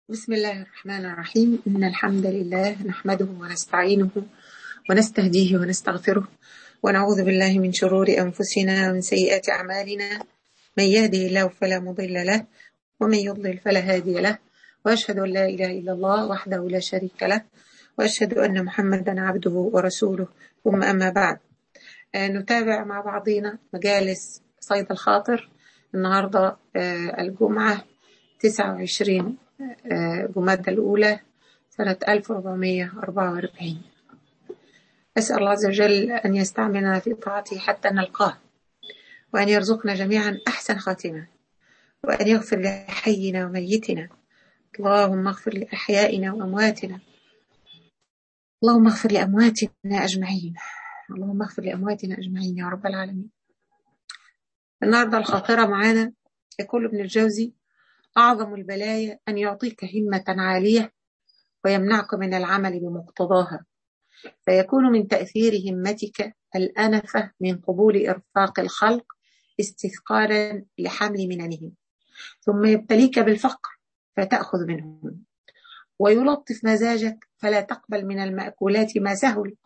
بسم الله الرحمن الرحيم إن الحمد لله نحمده ونستعينه ونستهديه ونستغفره ونعوذ بالله من شرور أنفسنا ومن سيئات أعمالنا من يهده الله فلا مضل له ومن يضلل فلا هادي له وأشهد أن لا إله إلا الله وحده لا شريك له وأشهد أن محمدا عبده ورسوله ثم أما بعد آه، نتابع مع بعضنا مجالس صيد الخاطر النهاردة آه، الجمعة 29 آه، جمادى الأولى سنة 1444 أسأل الله عز وجل أن يستعملنا في طاعته حتى نلقاه وأن يرزقنا جميعا أحسن خاتمة وأن يغفر لحينا وميتنا اللهم اغفر لأحيائنا وأمواتنا اللهم اغفر لأمواتنا أجمعين اللهم اغفر لأمواتنا أجمعين يا رب العالمين النهاردة الخاطرة معانا يقول ابن الجوزي أعظم البلايا أن يعطيك همة عالية ويمنعك من العمل بمقتضاها فيكون من تأثير همتك الأنفة من قبول إرفاق الخلق استثقالا لحمل مننهم ثم يبتليك بالفقر فتأخذ منهم ويلطف مزاجك فلا تقبل من المأكولات ما سهل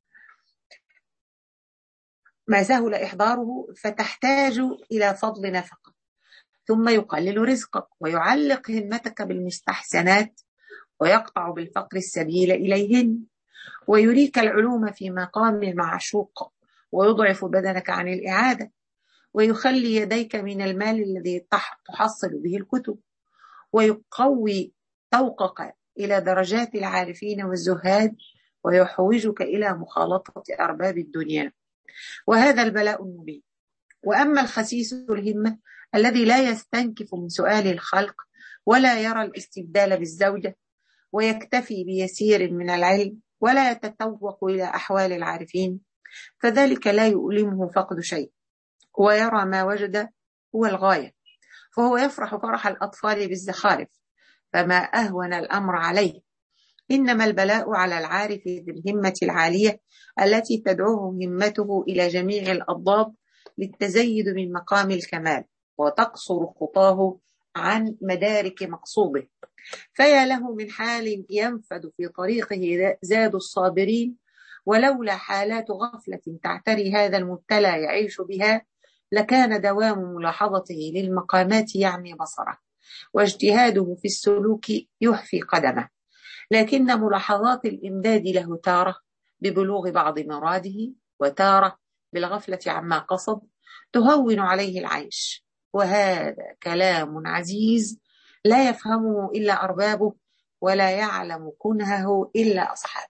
ما سهل إحضاره فتحتاج إلى فضل نفقة ثم يقلل رزقك ويعلق همتك بالمستحسنات ويقطع بالفقر السبيل إليهن ويريك العلوم في مقام المعشوق ويضعف بدنك عن الإعادة ويخلي يديك من المال الذي تحصل به الكتب ويقوي طوقك إلى درجات العارفين والزهاد ويحوجك إلى مخالطة أرباب الدنيا وهذا البلاء المبين وأما الخسيس الهمة الذي لا يستنكف من سؤال الخلق ولا يرى الاستبدال بالزوجة ويكتفي بيسير من العلم ولا يتطوق إلى أحوال العارفين فذلك لا يؤلمه فقد شيء ويرى ما وجد هو الغاية فهو يفرح فرح الأطفال بالزخارف فما أهون الأمر عليه إنما البلاء على العارف بالهمة العالية التي تدعوه همته إلى جميع الأضداد للتزيد من مقام الكمال وتقصر خطاه عن مدارك مقصوده فيا له من حال ينفد في طريقه زاد الصابرين ولولا حالات غفلة تعتري هذا المبتلى يعيش بها لكان دوام ملاحظته للمقامات يعمي بصره واجتهاده في السلوك يحفي قدمه لكن ملاحظات الإمداد له تارة ببلوغ بعض مراده وتارة بالغفلة عما قصد تهون عليه العيش وهذا كلام عزيز لا يفهمه إلا أربابه ولا يعلم كنهه إلا أصحابه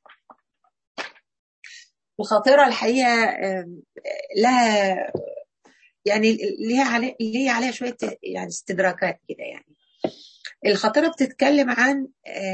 الخطيرة الحقيقة لها يعني ليها عليه ليها عليها شوية يعني استدراكات كده يعني الخطيرة بتتكلم عن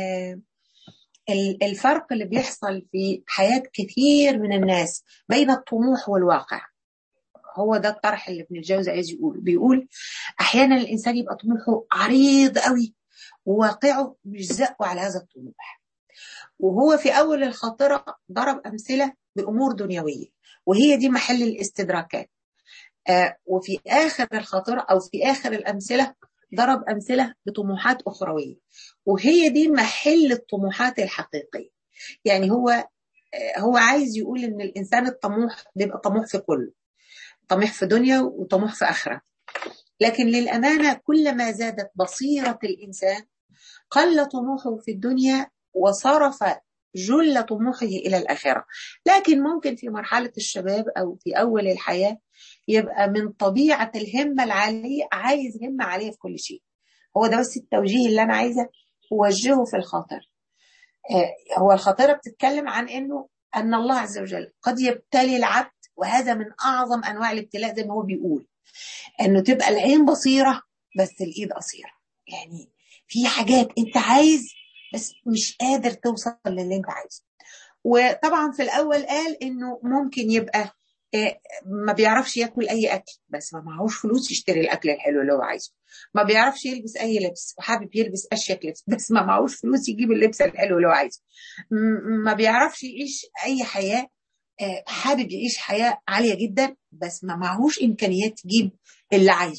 الفرق اللي بيحصل في حياة كثير من الناس بين الطموح والواقع هو ده الطرح اللي ابن الجوزي عايز يقوله بيقول احيانا الانسان يبقى طموحه عريض قوي وواقعه مش زقه على هذا الطموح وهو في اول الخاطره ضرب امثله بامور دنيويه وهي دي محل الاستدراكات آه وفي اخر الخاطره او في اخر الامثله ضرب امثله بطموحات اخرويه وهي دي محل الطموحات الحقيقيه يعني هو آه هو عايز يقول ان الانسان الطموح بيبقى طموح في كله طموح في دنيا وطموح في آخرة لكن للأمانة كلما زادت بصيرة الإنسان قل طموحه في الدنيا وصرف جل طموحه إلى الآخرة لكن ممكن في مرحلة الشباب أو في أول الحياة يبقى من طبيعة الهمة العالية عايز همة عالية في كل شيء هو ده بس التوجيه اللي أنا عايزة أوجهه في الخاطر هو الخاطرة بتتكلم عن أنه أن الله عز وجل قد يبتلي العبد وهذا من اعظم انواع الابتلاء زي ما هو بيقول انه تبقى العين بصيره بس الايد قصيره يعني في حاجات انت عايز بس مش قادر توصل للي انت عايزه وطبعا في الاول قال انه ممكن يبقى ما بيعرفش ياكل اي اكل بس ما معهوش فلوس يشتري الاكل الحلو اللي هو عايزه ما بيعرفش يلبس اي لبس وحابب يلبس اشيك لبس بس ما معهوش فلوس يجيب اللبس الحلو اللي هو عايزه ما بيعرفش يعيش اي حياه حابب يعيش حياة عالية جدا بس ما معهوش إمكانيات تجيب اللي عايزه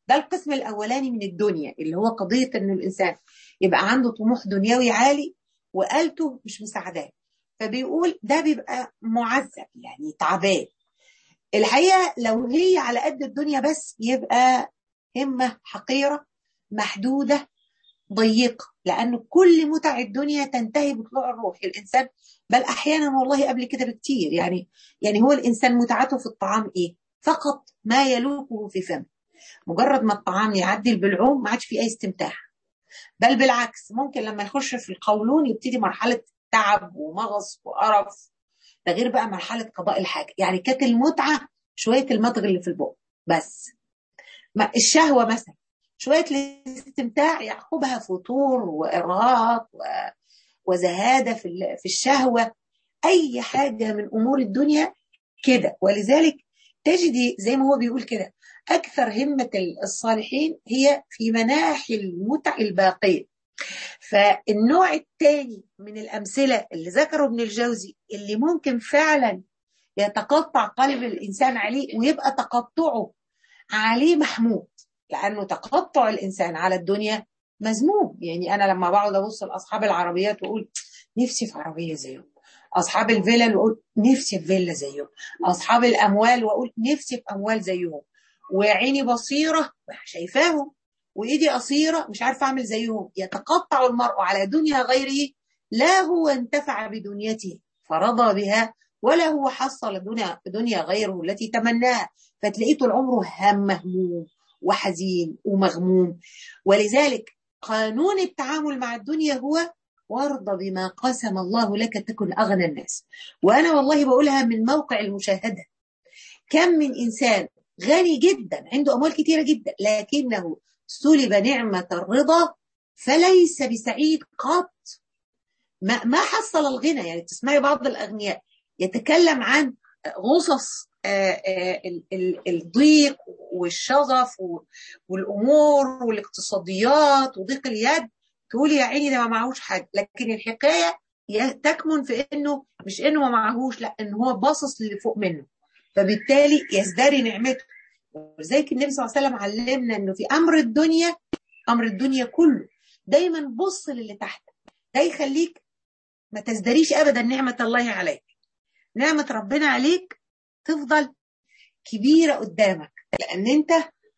ده القسم الاولاني من الدنيا اللي هو قضيه ان الانسان يبقى عنده طموح دنيوي عالي وآلته مش مساعداه فبيقول ده بيبقى معذب يعني تعبان الحقيقه لو هي على قد الدنيا بس يبقى همه حقيره محدوده ضيقه لأن كل متع الدنيا تنتهي بطلوع الروح الإنسان بل أحيانا والله قبل كده بكتير يعني يعني هو الإنسان متعته في الطعام إيه؟ فقط ما يلوقه في فمه مجرد ما الطعام يعدي بالعوم ما عادش فيه أي استمتاع بل بالعكس ممكن لما يخش في القولون يبتدي مرحلة تعب ومغص وقرف ده غير بقى مرحلة قضاء الحاجة يعني كانت المتعة شوية المضغ اللي في البق بس ما الشهوة مثلا شوية الاستمتاع يعقبها فتور وإرهاق وزهادة في الشهوة أي حاجة من أمور الدنيا كده ولذلك تجدي زي ما هو بيقول كده أكثر همة الصالحين هي في مناحي المتع الباقية فالنوع الثاني من الأمثلة اللي ذكره ابن الجوزي اللي ممكن فعلا يتقطع قلب الإنسان عليه ويبقى تقطعه عليه محمود لأنه تقطع الإنسان على الدنيا مذموم يعني أنا لما بقعد أبص لأصحاب العربيات وأقول نفسي في عربية زيهم أصحاب الفلل وأقول نفسي في فيلا زيهم أصحاب الأموال وأقول نفسي في أموال زيهم وعيني بصيرة شايفاهم وإيدي قصيرة مش عارفة أعمل زيهم يتقطع المرء على دنيا غيره لا هو انتفع بدنيته فرضى بها ولا هو حصل دنيا, دنيا غيره التي تمناها فتلاقيه طول عمره هم مهموم وحزين ومغموم ولذلك قانون التعامل مع الدنيا هو وارضى بما قسم الله لك تكن أغنى الناس وأنا والله بقولها من موقع المشاهدة كم من إنسان غني جدا عنده أموال كثيرة جدا لكنه سلب نعمة الرضا فليس بسعيد قط ما, ما حصل الغنى يعني تسمعي بعض الأغنياء يتكلم عن غصص الضيق والشظف والامور والاقتصاديات وضيق اليد تقولي يا عيني ده ما معهوش حاجه لكن الحكايه تكمن في انه مش انه ما معهوش لا ان هو باصص للي فوق منه فبالتالي يزدري نعمته ولذلك النبي صلى الله عليه وسلم علمنا انه في امر الدنيا امر الدنيا كله دايما بص للي تحتك ده يخليك ما تزدريش ابدا نعمه الله عليك نعمه ربنا عليك تفضل كبيره قدامك لان انت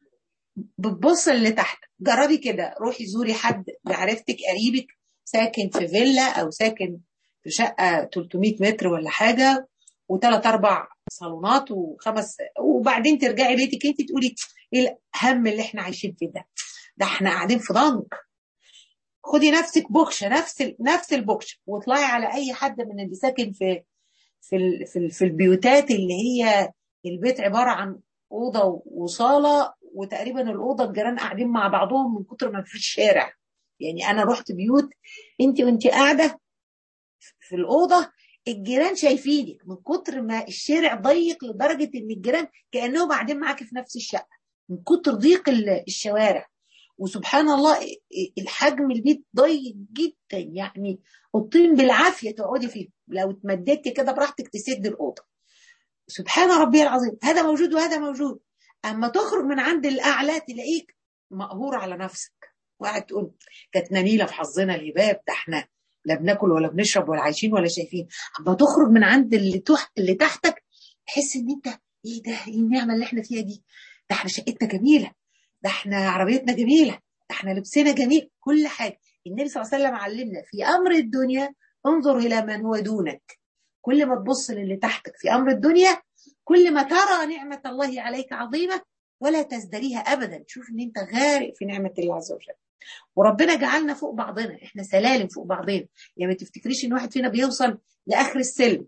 بتبص اللي تحت جربي كده روحي زوري حد معرفتك قريبك ساكن في فيلا او ساكن في شقه 300 متر ولا حاجه وثلاث اربع صالونات وخمس وبعدين ترجعي بيتك انت تقولي ايه الهم اللي احنا عايشين فيه ده ده احنا قاعدين في ضنك خدي نفسك بوكشه نفس نفس البوكشه واطلعي على اي حد من اللي ساكن في في في, في البيوتات اللي هي البيت عباره عن اوضه وصاله وتقريبا الاوضه الجيران قاعدين مع بعضهم من كتر ما فيش شارع يعني انا رحت بيوت انت وانت قاعده في الاوضه الجيران شايفينك من كتر ما الشارع ضيق لدرجه ان الجيران كانهم قاعدين معاكي في نفس الشقه من كتر ضيق الشوارع وسبحان الله الحجم البيت ضيق جدا يعني الطين بالعافيه تقعدي فيه لو اتمددتي كده براحتك تسد الاوضه سبحان ربي العظيم هذا موجود وهذا موجود اما تخرج من عند الاعلى تلاقيك مقهور على نفسك وقاعد تقول كانت نميله في حظنا الهباب ده احنا لا بناكل ولا بنشرب ولا عايشين ولا شايفين اما تخرج من عند اللي تح... اللي تحتك تحس ان انت ايه ده ايه النعمه اللي احنا فيها دي ده احنا شقتنا جميله ده احنا عربيتنا جميله ده احنا لبسنا جميل كل حاجه النبي صلى الله عليه وسلم علمنا في امر الدنيا انظر الى من هو دونك كل ما تبص للي تحتك في امر الدنيا كل ما ترى نعمه الله عليك عظيمه ولا تزدريها ابدا تشوف ان انت غارق في نعمه الله عز وجل وربنا جعلنا فوق بعضنا احنا سلالم فوق بعضنا يعني ما تفتكريش ان واحد فينا بيوصل لاخر السلم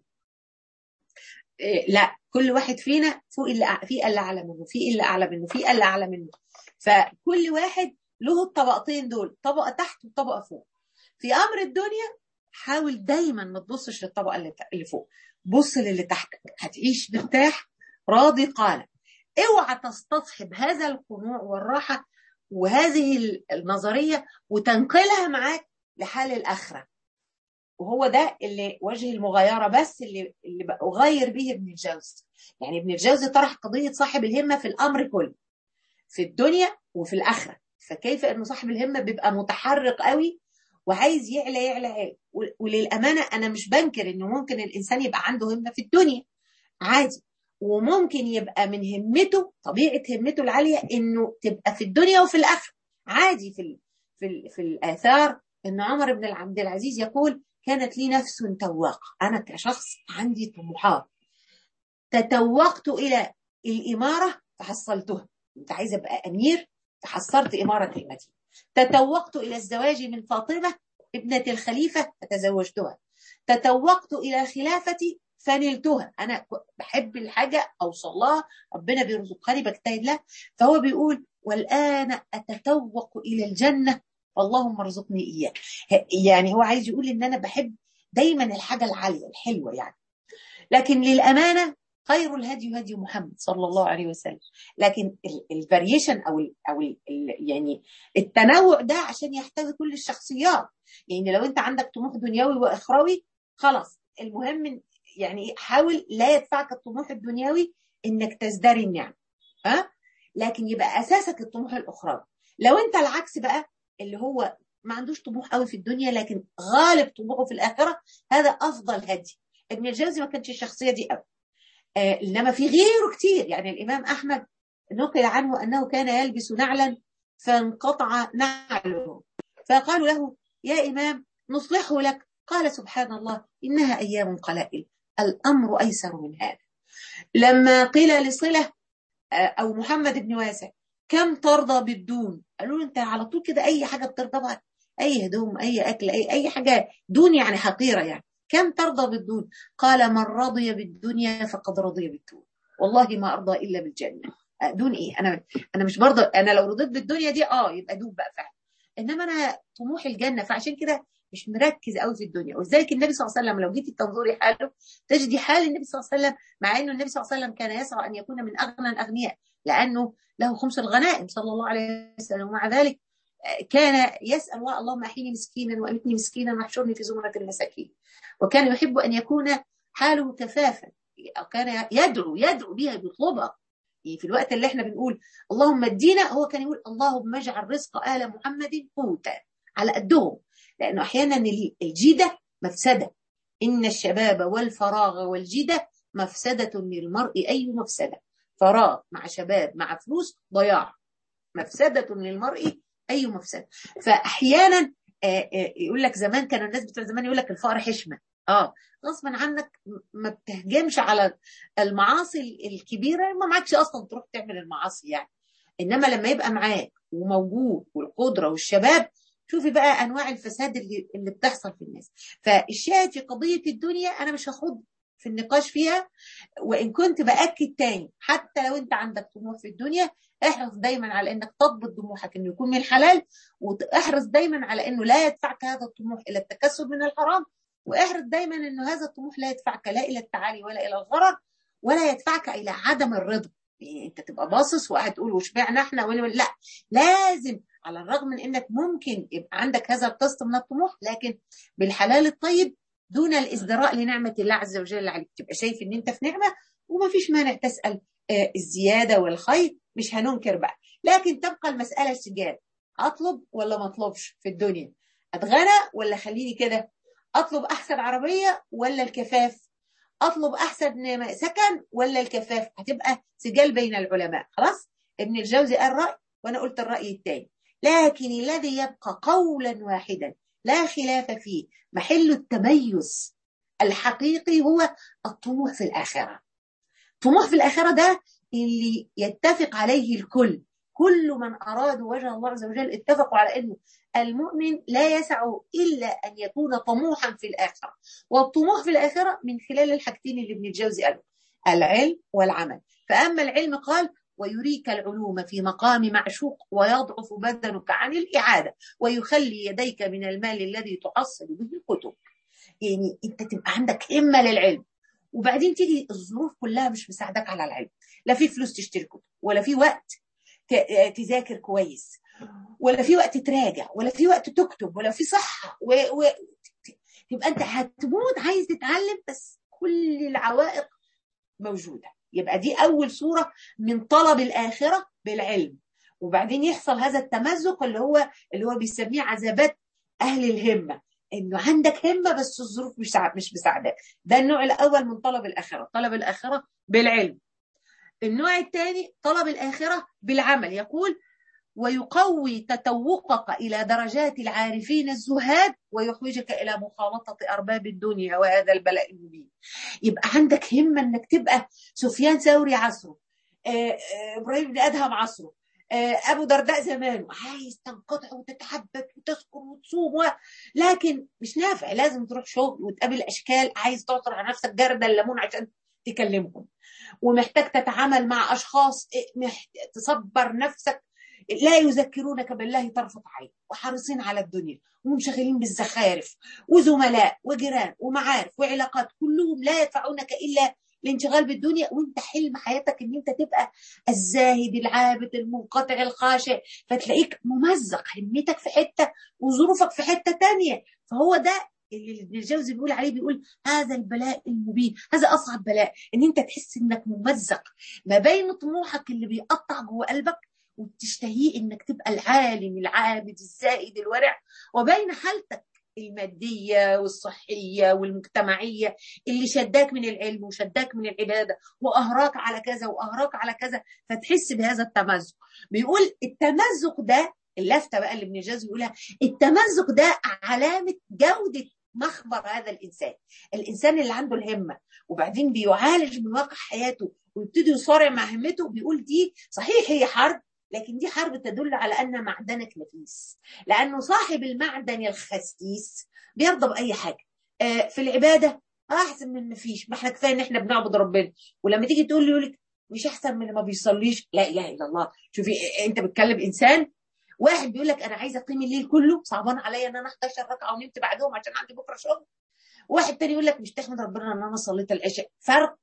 إيه لا كل واحد فينا فوق اللي في اللي اعلى منه في اللي اعلى منه في اللي اعلى منه فكل واحد له الطبقتين دول طبقه تحت وطبقه فوق في امر الدنيا حاول دايما ما تبصش للطبقه اللي اللي فوق بص للي تحتك هتعيش مرتاح راضي قال اوعى تستصحب هذا القنوع والراحه وهذه النظريه وتنقلها معاك لحال الاخره وهو ده اللي وجه المغايره بس اللي اللي اغير به ابن الجوزي يعني ابن الجوزي طرح قضيه صاحب الهمه في الامر كله في الدنيا وفي الاخره فكيف ان صاحب الهمه بيبقى متحرك قوي وعايز يعلى يعلى وللامانه انا مش بنكر انه ممكن الانسان يبقى عنده همه في الدنيا عادي وممكن يبقى من همته طبيعه همته العاليه انه تبقى في الدنيا وفي الاخره عادي في ال في ال في الاثار ان عمر بن عبد العزيز يقول كانت لي نفس تواقه انا كشخص عندي طموحات تتوقت الى الاماره فحصلتها انت عايز ابقى امير فحصلت اماره المدينه تتوقت الى الزواج من فاطمه ابنه الخليفه فتزوجتها تتوقت الى خلافتي فنلتها انا بحب الحاجه اوصل لها ربنا بيرزقها لي بجتهد لها فهو بيقول والان اتتوق الى الجنه اللهم ارزقني اياه يعني هو عايز يقول ان انا بحب دايما الحاجه العاليه الحلوه يعني لكن للامانه خير الهدي هدي محمد صلى الله عليه وسلم لكن الفاريشن او ال او ال يعني التنوع ده عشان يحتوي كل الشخصيات يعني لو انت عندك طموح دنيوي واخروي خلاص المهم يعني حاول لا يدفعك الطموح الدنيوي انك تزدري النعم ها لكن يبقى اساسك الطموح الاخروي لو انت العكس بقى اللي هو ما عندوش طموح قوي في الدنيا لكن غالب طموحه في الاخره هذا افضل هدي ابن الجوزي ما كانش الشخصيه دي قوي آه انما في غيره كتير يعني الامام احمد نقل عنه انه كان يلبس نعلا فانقطع نعله فقالوا له يا امام نصلحه لك قال سبحان الله انها ايام قلائل الامر ايسر من هذا لما قيل لصله او محمد بن واسع كم ترضى بالدون قالوا له انت على طول كده اي حاجه بترضى بها اي هدوم اي اكل اي اي حاجه دون يعني حقيره يعني كم ترضى بالدون قال من رضي بالدنيا فقد رضي بالدون والله ما ارضى الا بالجنه دون ايه انا انا مش برضه انا لو رضيت بالدنيا دي اه يبقى دون بقى فعلا انما انا طموح الجنه فعشان كده مش مركز قوي في الدنيا ولذلك النبي صلى الله عليه وسلم لو جيتي تنظري حاله تجدي حال النبي صلى الله عليه وسلم مع انه النبي صلى الله عليه وسلم كان يسعى ان يكون من اغنى الاغنياء لانه له خمس الغنائم صلى الله عليه وسلم ومع ذلك كان يسال الله اللهم احيني مسكينا وامتني مسكينا واحشرني في زمره المساكين وكان يحب ان يكون حاله كفافا كان يدعو يدعو بها بيطلبها في الوقت اللي احنا بنقول اللهم ادينا هو كان يقول اللهم اجعل رزق ال محمد قوتا على قدهم لانه احيانا الجيده مفسده ان الشباب والفراغ والجيده مفسده للمرء اي مفسده فراغ مع شباب مع فلوس ضياع مفسده للمرء اي مفسده فاحيانا يقول لك زمان كانوا الناس بتوع زمان يقول لك الفقر حشمه اه غصبا عنك ما بتهجمش على المعاصي الكبيره ما معكش اصلا تروح تعمل المعاصي يعني انما لما يبقى معاك وموجود والقدره والشباب شوفي بقى انواع الفساد اللي اللي بتحصل في الناس فالشاهد في قضيه الدنيا انا مش هخوض في النقاش فيها وان كنت باكد تاني حتى لو انت عندك طموح في الدنيا احرص دايما على انك تضبط طموحك انه يكون من الحلال واحرص دايما على انه لا يدفعك هذا الطموح الى التكسب من الحرام واحرص دايما انه هذا الطموح لا يدفعك لا الى التعالي ولا الى الغرر ولا يدفعك الى عدم الرضا يعني انت تبقى باصص وقاعد تقول واشمعنى احنا لا لازم على الرغم من انك ممكن يبقى عندك هذا القسط من الطموح لكن بالحلال الطيب دون الازدراء لنعمه الله عز وجل عليك تبقى شايف ان انت في نعمه وما فيش مانع تسال الزياده والخير مش هننكر بقى لكن تبقى المساله سجال اطلب ولا ما اطلبش في الدنيا اتغنى ولا خليني كده اطلب احسن عربيه ولا الكفاف اطلب احسن سكن ولا الكفاف هتبقى سجال بين العلماء خلاص ابن الجوزي قال راي وانا قلت الراي الثاني لكن الذي يبقى قولا واحدا لا خلاف فيه محل التميز الحقيقي هو الطموح في الآخرة الطموح في الآخرة ده اللي يتفق عليه الكل كل من أرادوا وجه الله عز وجل اتفقوا على أنه المؤمن لا يسع إلا أن يكون طموحا في الآخرة والطموح في الآخرة من خلال الحاجتين اللي ابن الجوزي قالوا العلم والعمل فأما العلم قال ويريك العلوم في مقام معشوق ويضعف بدنك عن الإعادة ويخلي يديك من المال الذي تحصل به الكتب يعني أنت تبقى عندك همة للعلم وبعدين تيجي الظروف كلها مش مساعدك على العلم لا في فلوس تشتري كتب ولا في وقت تذاكر كويس ولا في وقت تراجع ولا في وقت تكتب ولا في صحة و... و... تبقى أنت هتموت عايز تتعلم بس كل العوائق موجوده يبقى دي أول صورة من طلب الآخرة بالعلم وبعدين يحصل هذا التمزق اللي هو اللي هو بيسميه عذابات اهل الهمه انه عندك همه بس الظروف مش مش مساعداك ده النوع الاول من طلب الاخره طلب الاخره بالعلم النوع الثاني طلب الاخره بالعمل يقول ويقوي تتوقك الى درجات العارفين الزهاد ويحوجك الى مخالطه ارباب الدنيا وهذا البلاء المبين يبقى عندك همه انك تبقى سفيان ثوري عصره ابراهيم بن ادهم عصره ابو درداء زمانه عايز تنقطع وتتحبك وتذكر وتصوم و... لكن مش نافع لازم تروح شغل وتقابل اشكال عايز تعصر على نفسك جرده الليمون عشان تكلمهم ومحتاج تتعامل مع اشخاص محتاج تصبر نفسك لا يذكرونك بالله طرفة عين وحريصين على الدنيا ومنشغلين بالزخارف وزملاء وجيران ومعارف وعلاقات كلهم لا يدفعونك الا الانشغال بالدنيا وانت حلم حياتك ان انت تبقى الزاهد العابد المنقطع الخاشع فتلاقيك ممزق همتك في حته وظروفك في حته تانية فهو ده اللي ابن الجوزي بيقول عليه بيقول هذا البلاء المبين هذا اصعب بلاء ان انت تحس انك ممزق ما بين طموحك اللي بيقطع جوه قلبك وبتشتهيه انك تبقى العالم العابد الزائد الورع وبين حالتك المادية والصحية والمجتمعية اللي شداك من العلم وشداك من العبادة وأهراك على كذا وأهراك على كذا فتحس بهذا التمزق بيقول التمزق ده اللفتة بقى اللي ابن الجوزي بيقولها التمزق ده علامة جودة مخبر هذا الإنسان الإنسان اللي عنده الهمة وبعدين بيعالج من واقع حياته ويبتدي يصارع مع همته بيقول دي صحيح هي حرب لكن دي حرب تدل على ان معدنك نفيس لانه صاحب المعدن الخسيس بيرضى باي حاجه في العباده احسن من ما فيش ما احنا كفايه ان احنا بنعبد ربنا ولما تيجي تقول لي يقول لك مش احسن من اللي ما بيصليش لا اله الا الله شوفي انت بتكلم انسان واحد بيقول لك انا عايز اقيم الليل كله صعبان عليا ان انا 11 ركعه ونمت بعدهم عشان عندي بكره شغل واحد تاني يقول لك مش تحمد ربنا ان انا صليت العشاء فرق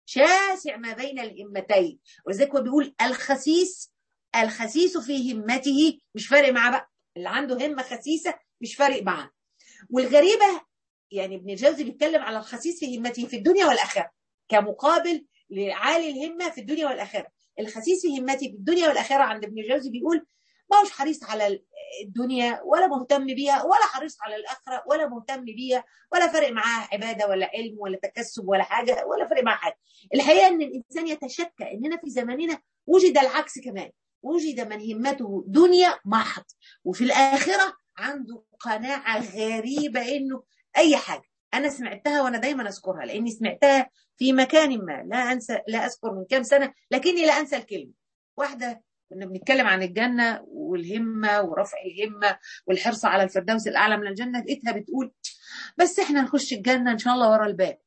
شاسع ما بين الهمتين ولذلك هو بيقول الخسيس الخسيس في همته مش فارق معاه بقى اللي عنده همه خسيسه مش فارق معاه والغريبه يعني ابن الجوزي بيتكلم على الخسيس في همته في الدنيا والاخره كمقابل لعالي الهمه في الدنيا والاخره الخسيس في همته في الدنيا والاخره عند ابن الجوزي بيقول ما هوش حريص على الدنيا ولا مهتم بيها ولا حريص على الاخره ولا مهتم بيها ولا فارق معاه عباده ولا علم ولا تكسب ولا حاجه ولا فارق معاه حاجه الحقيقه ان الانسان يتشكى اننا في زماننا وجد العكس كمان وجد من همته دنيا محض وفي الآخرة عنده قناعة غريبة إنه أي حاجة أنا سمعتها وأنا دايما أذكرها لأني سمعتها في مكان ما لا أنسى لا أذكر من كام سنة لكني لا أنسى الكلمة واحدة كنا بنتكلم عن الجنة والهمة ورفع الهمة والحرص على الفردوس الأعلى من الجنة لقيتها بتقول بس إحنا نخش الجنة إن شاء الله ورا الباب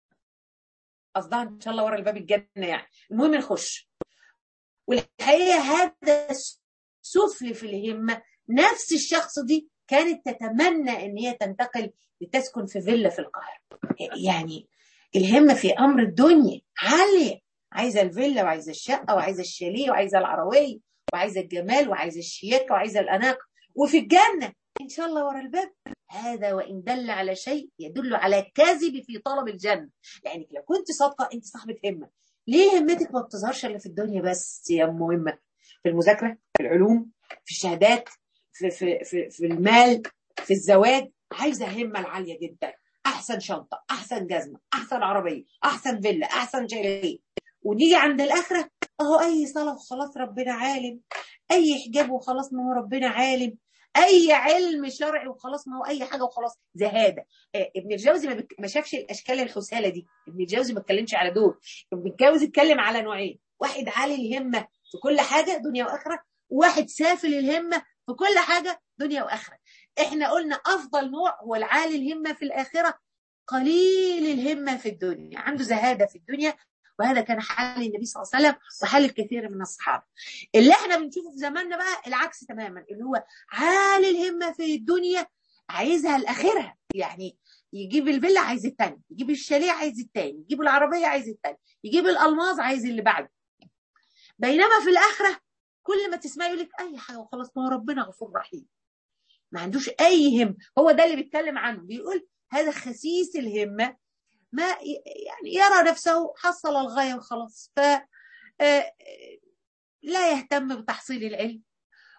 قصدها إن شاء الله ورا الباب الجنة يعني المهم نخش والحقيقه هذا سفل في الهمه نفس الشخص دي كانت تتمنى ان هي تنتقل لتسكن في فيلا في القاهره يعني الهمه في امر الدنيا عاليه عايزه الفيلا وعايزه الشقه وعايزه الشاليه وعايزه العربيه وعايزه الجمال وعايزه الشياكه وعايزه الاناقه وفي الجنه ان شاء الله ورا الباب هذا وان دل على شيء يدل على كذب في طلب الجنه لانك لو كنت صادقه انت صاحبه همه ليه همتك ما بتظهرش الا في الدنيا بس يا مهمه في المذاكره في العلوم في الشهادات في في في, في المال في الزواج عايزه همه العاليه جدا احسن شنطه احسن جزمه احسن عربيه احسن فيلا احسن شاليه ونيجي عند الاخره اهو اي صلاه وخلاص ربنا عالم اي حجاب وخلاص ما هو ربنا عالم اي علم شرعي وخلاص ما هو اي حاجه وخلاص زهاده آه ابن الجوزي ما, بك... ما شافش الاشكال الحساله دي ابن الجوزي ما اتكلمش على دول ابن الجوزي اتكلم على نوعين واحد عالي الهمه في كل حاجه دنيا واخره وواحد سافل الهمه في كل حاجه دنيا واخره احنا قلنا افضل نوع هو العالي الهمه في الاخره قليل الهمه في الدنيا عنده زهاده في الدنيا وهذا كان حال النبي صلى الله عليه وسلم وحال الكثير من الصحابه اللي احنا بنشوفه في زماننا بقى العكس تماما اللي هو عالي الهمه في الدنيا عايزها لاخرها يعني يجيب الفيلا عايز الثاني يجيب الشاليه عايز الثاني يجيب العربيه عايز الثاني يجيب الالماظ عايز اللي بعده بينما في الاخره كل ما تسمعي يقول لك اي حاجه وخلاص ما هو ربنا غفور رحيم ما عندوش اي هم هو ده اللي بيتكلم عنه بيقول هذا خسيس الهمه ما يعني يرى نفسه حصل الغايه وخلاص ف لا يهتم بتحصيل العلم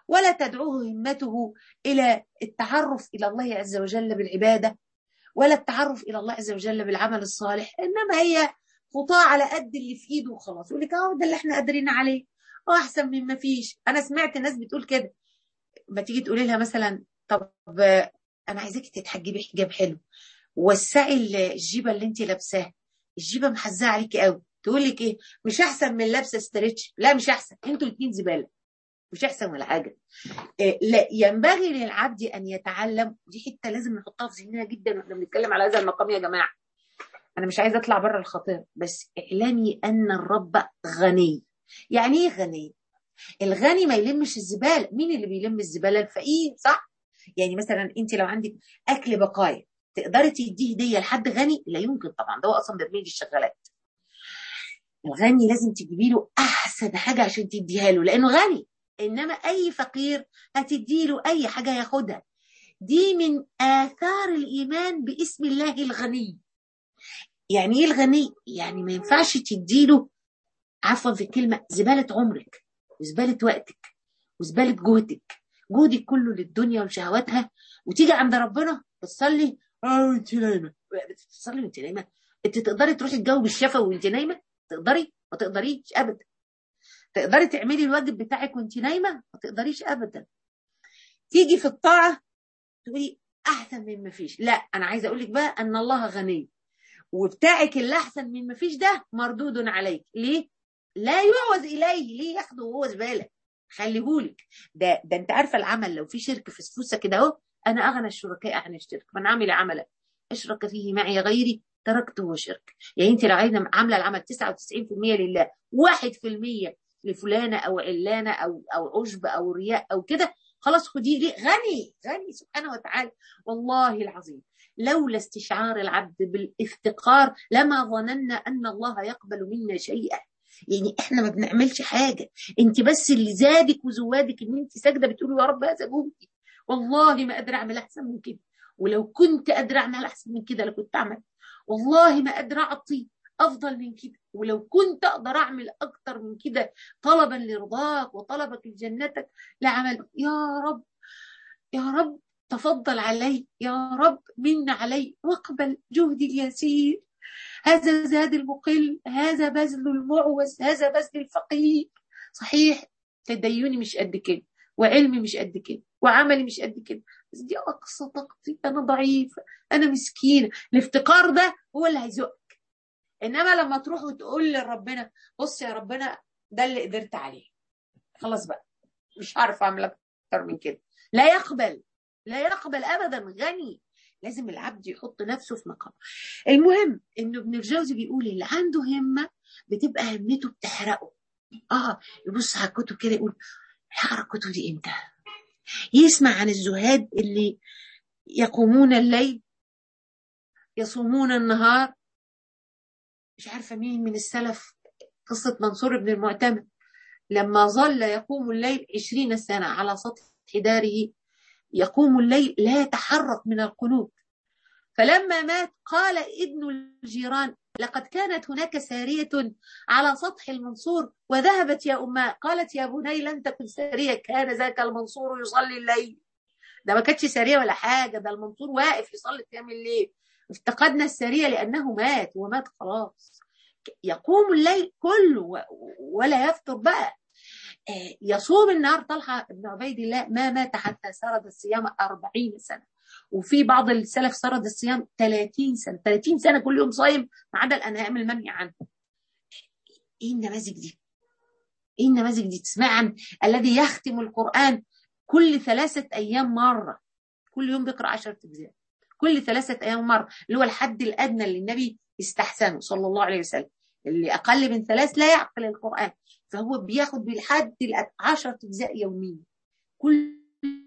ولا تدعوه همته الى التعرف الى الله عز وجل بالعباده ولا التعرف الى الله عز وجل بالعمل الصالح انما هي خطاه على قد اللي في ايده وخلاص يقول لك اه ده اللي احنا قادرين عليه اه احسن من ما فيش انا سمعت ناس بتقول كده ما تيجي تقولي لها مثلا طب انا عايزاكي تتحجبي حجاب حلو وسعي الجيبه اللي انت لابساها الجيبه محزقه عليكي قوي تقول لك ايه مش احسن من لابسه ستريتش لا مش احسن انتوا الاثنين زباله مش احسن ولا حاجه إيه لا ينبغي للعبد ان يتعلم دي حته لازم نحطها في ذهننا جدا واحنا بنتكلم على هذا المقام يا جماعه انا مش عايزه اطلع بره الخطير بس اعلمي ان الرب غني يعني ايه غني الغني ما يلمش الزباله مين اللي بيلم الزباله الفقير صح يعني مثلا انت لو عندك اكل بقايا تقدري تديه هديه لحد غني لا يمكن طبعا ده هو اصلا برميل الشغالات الغني لازم تجيبي له احسن حاجه عشان تديها له لانه غني انما اي فقير هتدي له اي حاجه ياخدها دي من اثار الايمان باسم الله الغني يعني ايه الغني يعني ما ينفعش تدي له عفوا في الكلمه زباله عمرك وزباله وقتك وزباله جهدك جهدك كله للدنيا وشهواتها وتيجي عند ربنا بتصلي اه وانت نايمه بتصلي وانت نايمه انت تقدري تروحي تجاوب الشفا وانت نايمه تقدري ما تقدريش ابدا تقدري تعملي الواجب بتاعك وانت نايمه ما تقدريش ابدا تيجي في الطاعه تقولي احسن من ما فيش لا انا عايزه اقول لك بقى ان الله غني وبتاعك اللي احسن من ما فيش ده مردود عليك ليه لا يعوز اليه ليه ياخده وهو زباله خليهولك ده ده انت عارفه العمل لو في شرك فسفوسه كده اهو انا اغنى الشركاء عن الشرك من عمل عملا اشرك فيه معي غيري تركته وشرك يعني انت لو عايزه عامله العمل 99% لله 1% لفلانه او علانه او او عشب او رياء او كده خلاص خديه ليه غني غني سبحانه وتعالى والله العظيم لولا استشعار العبد بالافتقار لما ظننا ان الله يقبل منا شيئا يعني احنا ما بنعملش حاجه انت بس اللي زادك وزوادك ان انت ساجده بتقولي يا رب هذا جهدي والله ما قادره اعمل احسن من كده ولو كنت قادره اعمل احسن من كده لكنت اعمل والله ما قادره اعطي افضل من كده ولو كنت اقدر اعمل اكتر من كده طلبا لرضاك وطلبك لجنتك لعمل يا رب يا رب تفضل علي يا رب من علي واقبل جهدي اليسير هذا زاد المقل هذا بذل المعوز هذا بذل الفقير صحيح تديني مش قد كده وعلمي مش قد كده وعملي مش قد كده بس دي اقصى طاقتي انا ضعيفه انا مسكينه الافتقار ده هو اللي هيزقك انما لما تروح وتقول لربنا بص يا ربنا ده اللي قدرت عليه خلاص بقى مش هعرف اعمل اكتر من كده لا يقبل لا يقبل ابدا غني لازم العبد يحط نفسه في مقام المهم انه ابن الجوزي بيقول اللي عنده همه بتبقى همته بتحرقه اه يبص على الكتب كده يقول هقرا الكتب دي امتى يسمع عن الزهاد اللي يقومون الليل يصومون النهار مش عارفه مين من السلف قصه منصور بن المعتمد لما ظل يقوم الليل عشرين سنه على سطح داره يقوم الليل لا يتحرك من القنوت فلما مات قال ابن الجيران لقد كانت هناك سارية على سطح المنصور وذهبت يا أمه قالت يا بني لن تكن سارية كان ذاك المنصور يصلي الليل ده ما كانتش سارية ولا حاجة ده المنصور واقف يصلي قيام الليل افتقدنا السارية لأنه مات ومات خلاص يقوم الليل كله ولا يفطر بقى يصوم النهار طلحة بن عبيد الله ما مات حتى سرد الصيام أربعين سنة وفي بعض السلف سرد الصيام 30 سنة 30 سنة كل يوم صايم ما عدا الأنهام المنهي عنه إيه النماذج دي إيه النماذج دي تسمع عن الذي يختم القرآن كل ثلاثة أيام مرة كل يوم بيقرأ 10 أجزاء كل ثلاثة أيام مرة اللي هو الحد الأدنى اللي النبي استحسنه صلى الله عليه وسلم اللي أقل من ثلاث لا يعقل القرآن فهو بياخد بالحد 10 أجزاء يوميا كل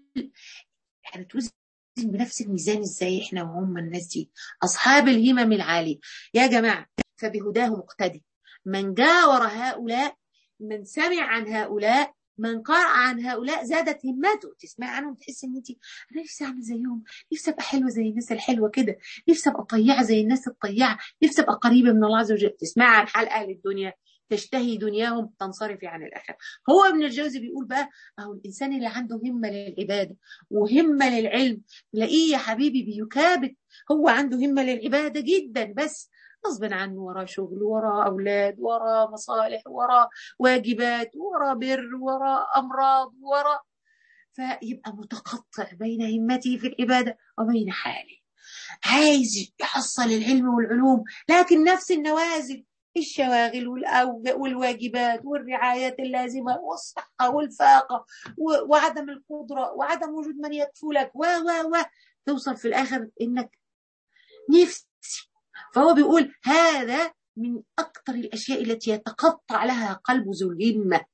يعني توزن بنفس الميزان ازاي احنا وهم الناس دي اصحاب الهمم العاليه يا جماعه فبهداه مقتدي من جاور هؤلاء من سمع عن هؤلاء من قرأ عن هؤلاء زادت همته تسمع عنهم تحس ان انت انا نفسي اعمل زيهم نفسي ابقى حلوه زي الناس الحلوه كده نفسي ابقى طيعه زي الناس الطيعه نفسي ابقى قريبه من الله عز وجل تسمع عن حال اهل الدنيا تشتهي دنياهم تنصرفي عن الآخرة هو ابن الجوزي بيقول بقى أهو الإنسان اللي عنده همة للعبادة وهمة للعلم تلاقيه يا حبيبي بيكابد هو عنده همة للعبادة جدا بس غصب عنه وراه شغل وراه أولاد وراه مصالح وراه واجبات وراه بر وراه أمراض وراه فيبقى متقطع بين همته في العبادة وبين حاله عايز يحصل العلم والعلوم لكن نفس النوازل الشواغل والواجبات والرعايات اللازمة والصحة والفاقة وعدم القدرة وعدم وجود من يكفلك و و و توصل في الآخر إنك نفسي فهو بيقول هذا من أكثر الأشياء التي يتقطع لها قلب ذو الهمة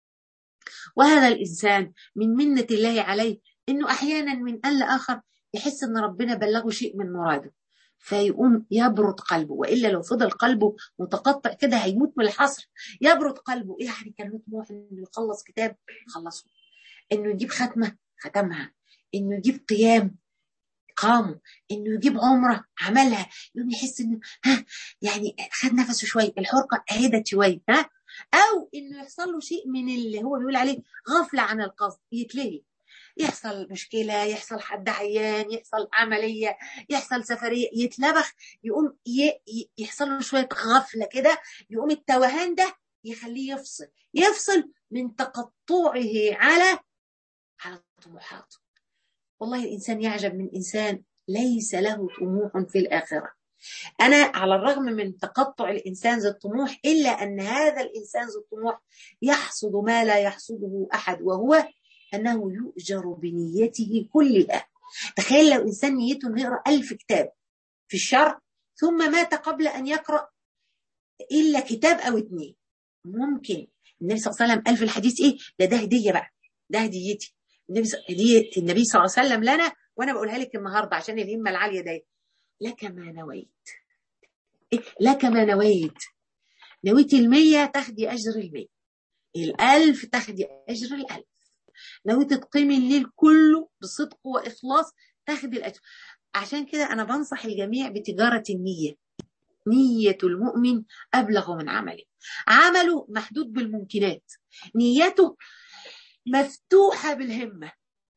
وهذا الإنسان من منة الله عليه إنه أحيانا من آن لآخر يحس إن ربنا بلغه شيء من مراده فيقوم يبرد قلبه والا لو فضل قلبه متقطع كده هيموت من الحصر يبرد قلبه ايه يعني كان له طموح انه يخلص كتاب خلصه انه يجيب ختمه ختمها انه يجيب قيام قاموا انه يجيب عمره عملها يقوم يحس انه ها يعني خد نفسه شويه الحرقه هدت شويه ها او انه يحصل له شيء من اللي هو بيقول عليه غفله عن القصد يتلهي يحصل مشكلة يحصل حد عيان يحصل عملية يحصل سفرية يتلبخ يقوم يحصل له شوية غفلة كده يقوم التوهان ده يخليه يفصل يفصل من تقطعه على على طموحاته والله الإنسان يعجب من إنسان ليس له طموح في الآخرة أنا على الرغم من تقطع الإنسان ذو الطموح إلا أن هذا الإنسان ذو الطموح يحصد ما لا يحصده أحد وهو أنه يؤجر بنيته كلها تخيل لو إنسان نيته أنه يقرأ ألف كتاب في الشرع ثم مات قبل أن يقرأ إلا كتاب أو اتنين ممكن النبي صلى الله عليه وسلم قال في الحديث إيه ده ده هدية بقى ده هديتي النبي هدية النبي صلى الله عليه وسلم لنا وأنا بقولها لك النهاردة عشان الهمة العالية دي لك ما نويت إيه؟ لك ما نويت نويت المية تاخدي أجر المية الألف تاخدي أجر الألف نويت تقيمي الليل كله بصدق وإخلاص تاخدي الأجر عشان كده أنا بنصح الجميع بتجارة النية نية المؤمن أبلغ من عمله عمله محدود بالممكنات نيته مفتوحة بالهمة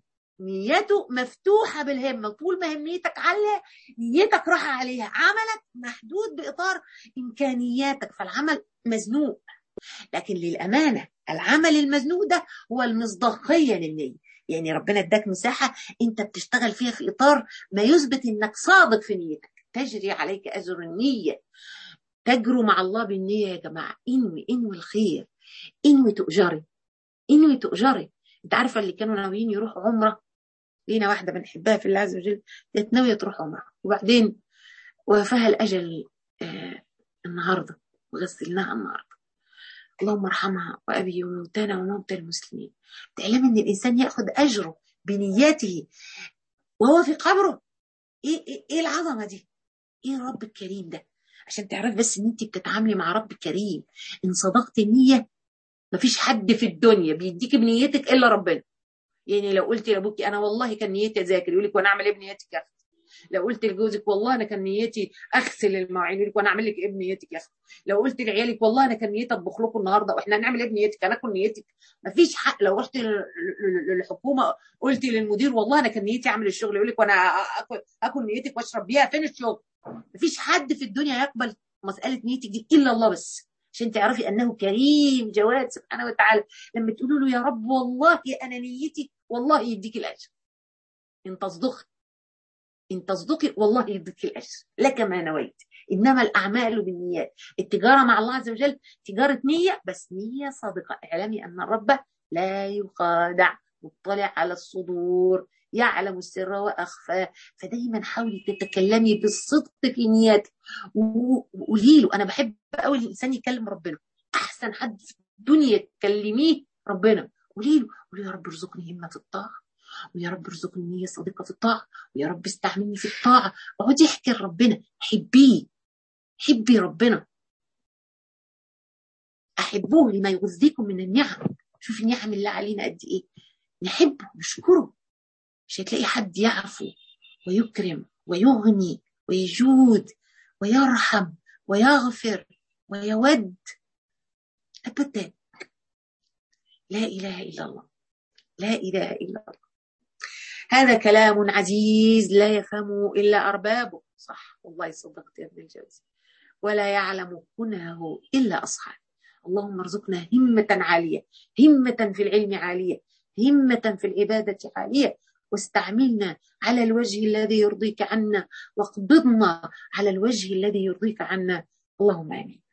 نيته مفتوحة بالهمة طول ما هميتك عالية نيتك راح عليها عملك محدود بإطار إمكانياتك فالعمل مزنوق لكن للأمانة العمل المزنوق ده هو المصداقية للنية يعني ربنا اداك مساحة انت بتشتغل فيها في إطار ما يثبت انك صادق في نيتك تجري عليك أجر النية تجروا مع الله بالنية يا جماعة انوي انوي الخير انوي تؤجري انوي تؤجري انت عارفة اللي كانوا ناويين يروحوا عمرة لينا واحدة بنحبها في الله عز وجل كانت ناوية تروح عمرة وبعدين وفاها الأجل آه النهاردة وغسلناها النهاردة اللهم ارحمها وأبي وموتانا وموتى المسلمين تعلم أن الإنسان يأخذ أجره بنياته وهو في قبره إيه, إيه, إيه العظمة دي إيه الرب الكريم ده عشان تعرف بس ان انت بتتعاملي مع رب كريم ان صدقت النية مفيش حد في الدنيا بيديك بنيتك الا ربنا يعني لو قلت لابوكي انا والله كان نيتي اذاكر يقول لك وانا اعمل ايه بنيتك يا اختي لو قلت لجوزك والله انا كان نيتي اغسل المواعين يقول لك وانا اعمل لك ايه بنيتك يا اختي لو قلت لعيالك والله انا كان نيتي اطبخ لكم النهارده واحنا هنعمل ايه بنيتك انا اكل نيتك مفيش حق لو رحت للحكومه قلت للمدير والله انا كان نيتي اعمل الشغل يقول لك وانا اكل اكل نيتك واشرب بيها فين الشغل مفيش حد في الدنيا يقبل مساله نيتك دي الا الله بس عشان تعرفي انه كريم جواد سبحانه وتعالى لما تقولوا له يا رب والله انا نيتي والله يديك الاجر ان تصدقي ان تصدقي والله يديك الاجر لك ما نويت انما الاعمال بالنيات التجاره مع الله عز وجل تجاره نيه بس نيه صادقه اعلمي ان الرب لا يخادع مطلع على الصدور يعلم السر واخفى فدايما حاولي تتكلمي بالصدق في نياتك وقولي له انا بحب قوي الانسان يكلم ربنا احسن حد في الدنيا تكلميه ربنا قولي له قولي يا رب ارزقني همه الطاعه ويا رب ارزقني نيه صادقه في الطاعه ويا رب استعملني في الطاعه اقعدي احكي لربنا حبيه حبي ربنا احبوه لما يغذيكم من النعم شوفي النعم اللي علينا قد ايه نحبه نشكره مش هتلاقي حد يعفو ويكرم ويغني ويجود ويرحم ويغفر ويود ابدا لا اله الا الله لا اله الا الله هذا كلام عزيز لا يفهمه الا اربابه صح والله صدقت يا ابن الجوزي ولا يعلم كنهه الا اصحابه اللهم ارزقنا همة عالية همة في العلم عالية همة في العبادة عالية واستعملنا على الوجه الذي يرضيك عنا واقبضنا على الوجه الذي يرضيك عنا اللهم امين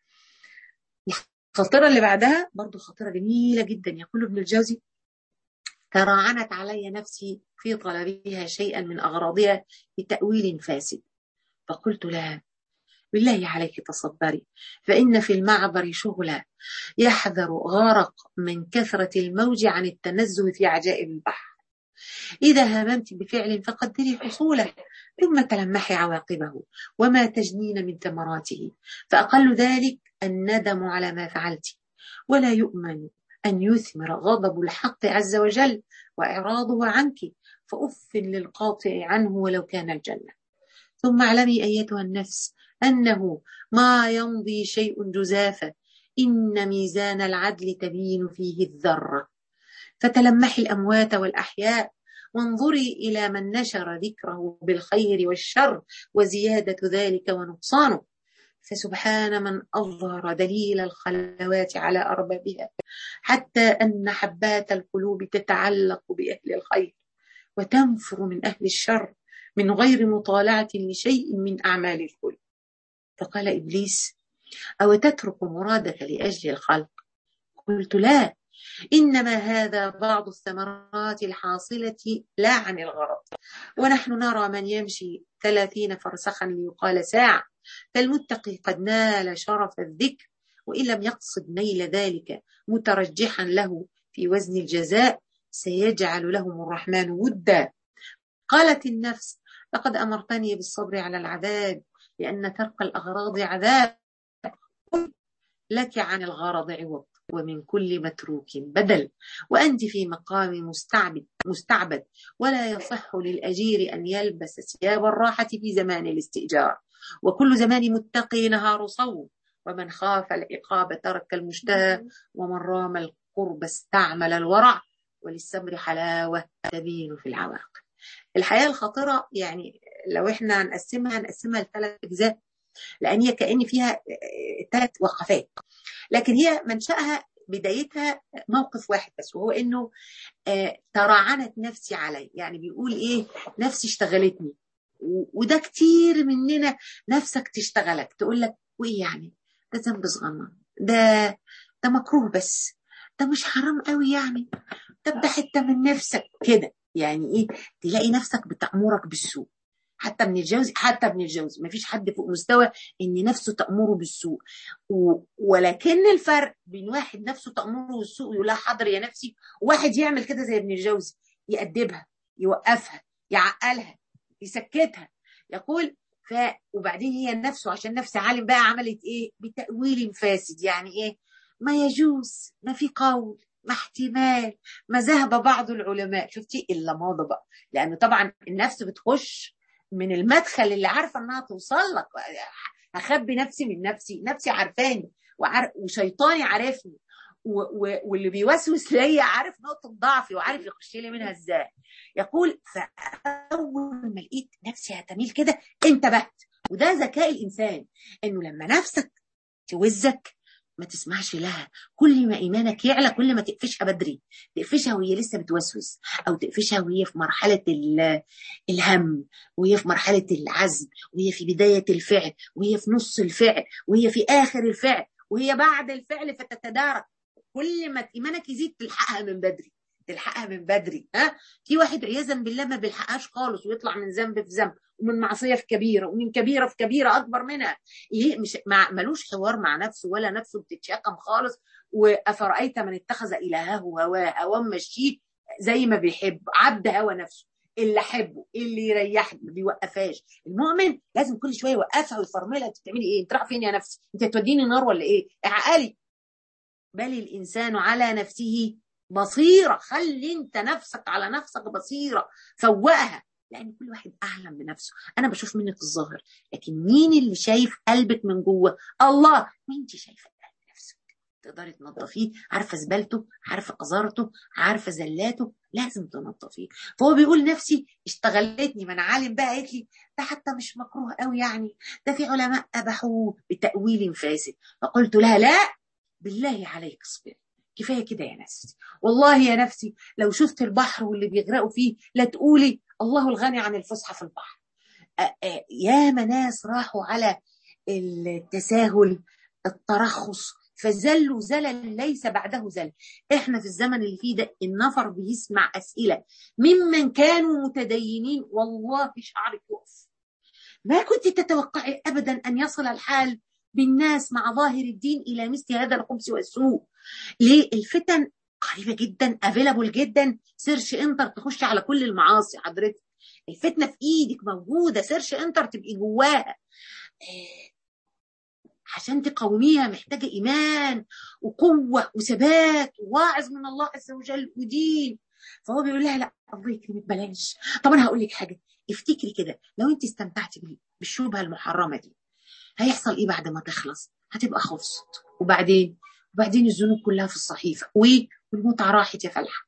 الخطيرة اللي بعدها برضو خطيرة جميلة جدا يقول ابن الجوزي تراعنت علي نفسي في طلبها شيئا من أغراضها بتأويل فاسد فقلت لها بالله عليك تصبري فإن في المعبر شغلا يحذر غارق من كثرة الموج عن التنزه في عجائب البحر إذا هممت بفعل فقدري حصوله ثم تلمحي عواقبه وما تجنين من ثمراته فأقل ذلك الندم على ما فعلت ولا يؤمن أن يثمر غضب الحق عز وجل وإعراضه عنك فأف للقاطع عنه ولو كان الجنة ثم اعلمي أيتها النفس أنه ما يمضي شيء جزافا إن ميزان العدل تبين فيه الذرة فتلمحي الأموات والأحياء وانظري إلى من نشر ذكره بالخير والشر وزيادة ذلك ونقصانه فسبحان من أظهر دليل الخلوات على أربابها حتى أن حبات القلوب تتعلق بأهل الخير وتنفر من أهل الشر من غير مطالعة لشيء من أعمال الكل فقال إبليس أو تترك مرادك لأجل الخلق قلت لا إنما هذا بعض الثمرات الحاصلة لا عن الغرض ونحن نرى من يمشي ثلاثين فرسخا ليقال ساعة فالمتقي قد نال شرف الذكر وإن لم يقصد نيل ذلك مترجحا له في وزن الجزاء سيجعل لهم الرحمن ودا قالت النفس لقد أمرتني بالصبر على العذاب لأن ترك الأغراض عذاب لك عن الغرض عوض ومن كل متروك بدل وأنت في مقام مستعبد مستعبد ولا يصح للأجير أن يلبس ثياب الراحة في زمان الاستئجار وكل زمان متقي نهار صوم ومن خاف العقاب ترك المشتهى ومن رام القرب استعمل الورع وللسمر حلاوة تبين في العواقب الحياة الخطرة يعني لو احنا هنقسمها هنقسمها لثلاث أجزاء لأن هي كأن فيها ثلاث وقفات لكن هي منشأها بدايتها موقف واحد بس وهو انه آه تراعنت نفسي علي يعني بيقول ايه نفسي اشتغلتني وده كتير مننا نفسك تشتغلك تقول لك وايه يعني ده ذنب صغنن ده ده مكروه بس ده مش حرام قوي يعني طب ده حته من نفسك كده يعني ايه تلاقي نفسك بتأمرك بالسوء حتى ابن الجوزي حتى ابن الجوزي ما فيش حد فوق مستوى ان نفسه تأمره بالسوء و... ولكن الفرق بين واحد نفسه تأمره بالسوء يقول لها حاضر يا نفسي وواحد يعمل كده زي ابن الجوزي يأدبها يوقفها يعقلها يسكتها يقول ف وبعدين هي نفسه عشان نفس عالم بقى عملت ايه بتأويل فاسد يعني ايه ما يجوز ما في قول ما احتمال ما ذهب بعض العلماء شفتي الا ماضى بقى لانه طبعا النفس بتخش من المدخل اللي عارفه انها توصل لك هخبي نفسي من نفسي نفسي عارفاني وعارف وشيطاني عارفني و... و... واللي بيوسوس ليا عارف نقطه ضعفي وعارف يخش لي منها ازاي يقول فاول ما لقيت نفسي هتميل كده انتبهت وده ذكاء الانسان انه لما نفسك توزك ما تسمعش لها كل ما ايمانك يعلى كل ما تقفشها بدري تقفشها وهي لسه بتوسوس او تقفشها وهي في مرحله الهم وهي في مرحله العزم وهي في بدايه الفعل وهي في نص الفعل وهي في اخر الفعل وهي بعد الفعل فتتدارك كل ما ايمانك يزيد تلحقها من بدري تلحقها من بدري ها في واحد عياذا بالله ما بيلحقهاش خالص ويطلع من ذنب في ذنب ومن معصيه في كبيره ومن كبيره في كبيره اكبر منها إيه مش مع ملوش حوار مع نفسه ولا نفسه بتتشاكم خالص وافرايت من اتخذ الهه هواه هواه مشيه زي ما بيحب عبد هوى نفسه اللي احبه اللي يريحني ما بيوقفهاش المؤمن لازم كل شويه يوقفها ويفرملها انت بتعملي ايه انت رايحه فين يا نفسي انت هتوديني نار ولا ايه اعقلي بل الانسان على نفسه بصيره خلي انت نفسك على نفسك بصيره فوقها لان كل واحد اعلم بنفسه انا بشوف منك الظاهر لكن مين اللي شايف قلبك من جوه الله وانت شايفه قلب نفسك تقدري تنظفيه عارفه زبالته عارفه قذارته عارفه زلاته لازم تنظفيه فهو بيقول نفسي اشتغلتني ما انا عالم بقى قالت لي ده حتى مش مكروه قوي يعني ده في علماء اباحوه بتاويل فاسد فقلت لها لا بالله عليك اصبري كفايه كده يا نفسي والله يا نفسي لو شفت البحر واللي بيغرقوا فيه لا تقولي الله الغني عن الفسحه في البحر يا ناس راحوا على التساهل الترخص فزلوا زلل ليس بعده زل احنا في الزمن اللي فيه ده النفر بيسمع اسئله ممن كانوا متدينين والله شعرك يقف ما كنت تتوقعي ابدا ان يصل الحال بالناس مع ظاهر الدين الى مثل هذا الخبث والسوء ليه الفتن قريبه جدا افيلابل جدا سيرش انتر تخش على كل المعاصي حضرتك الفتنه في ايدك موجوده سيرش انتر تبقي جواها عشان تقاوميها محتاجه ايمان وقوه وثبات وواعظ من الله عز وجل ودين فهو بيقول لها لا الله يكرمك بلاش طب انا هقول لك حاجه افتكري كده لو انت استمتعتي بالشبهه المحرمه دي هيحصل ايه بعد ما تخلص هتبقى خلصت وبعدين وبعدين الذنوب كلها في الصحيفه والمتعه راحت يا فلحه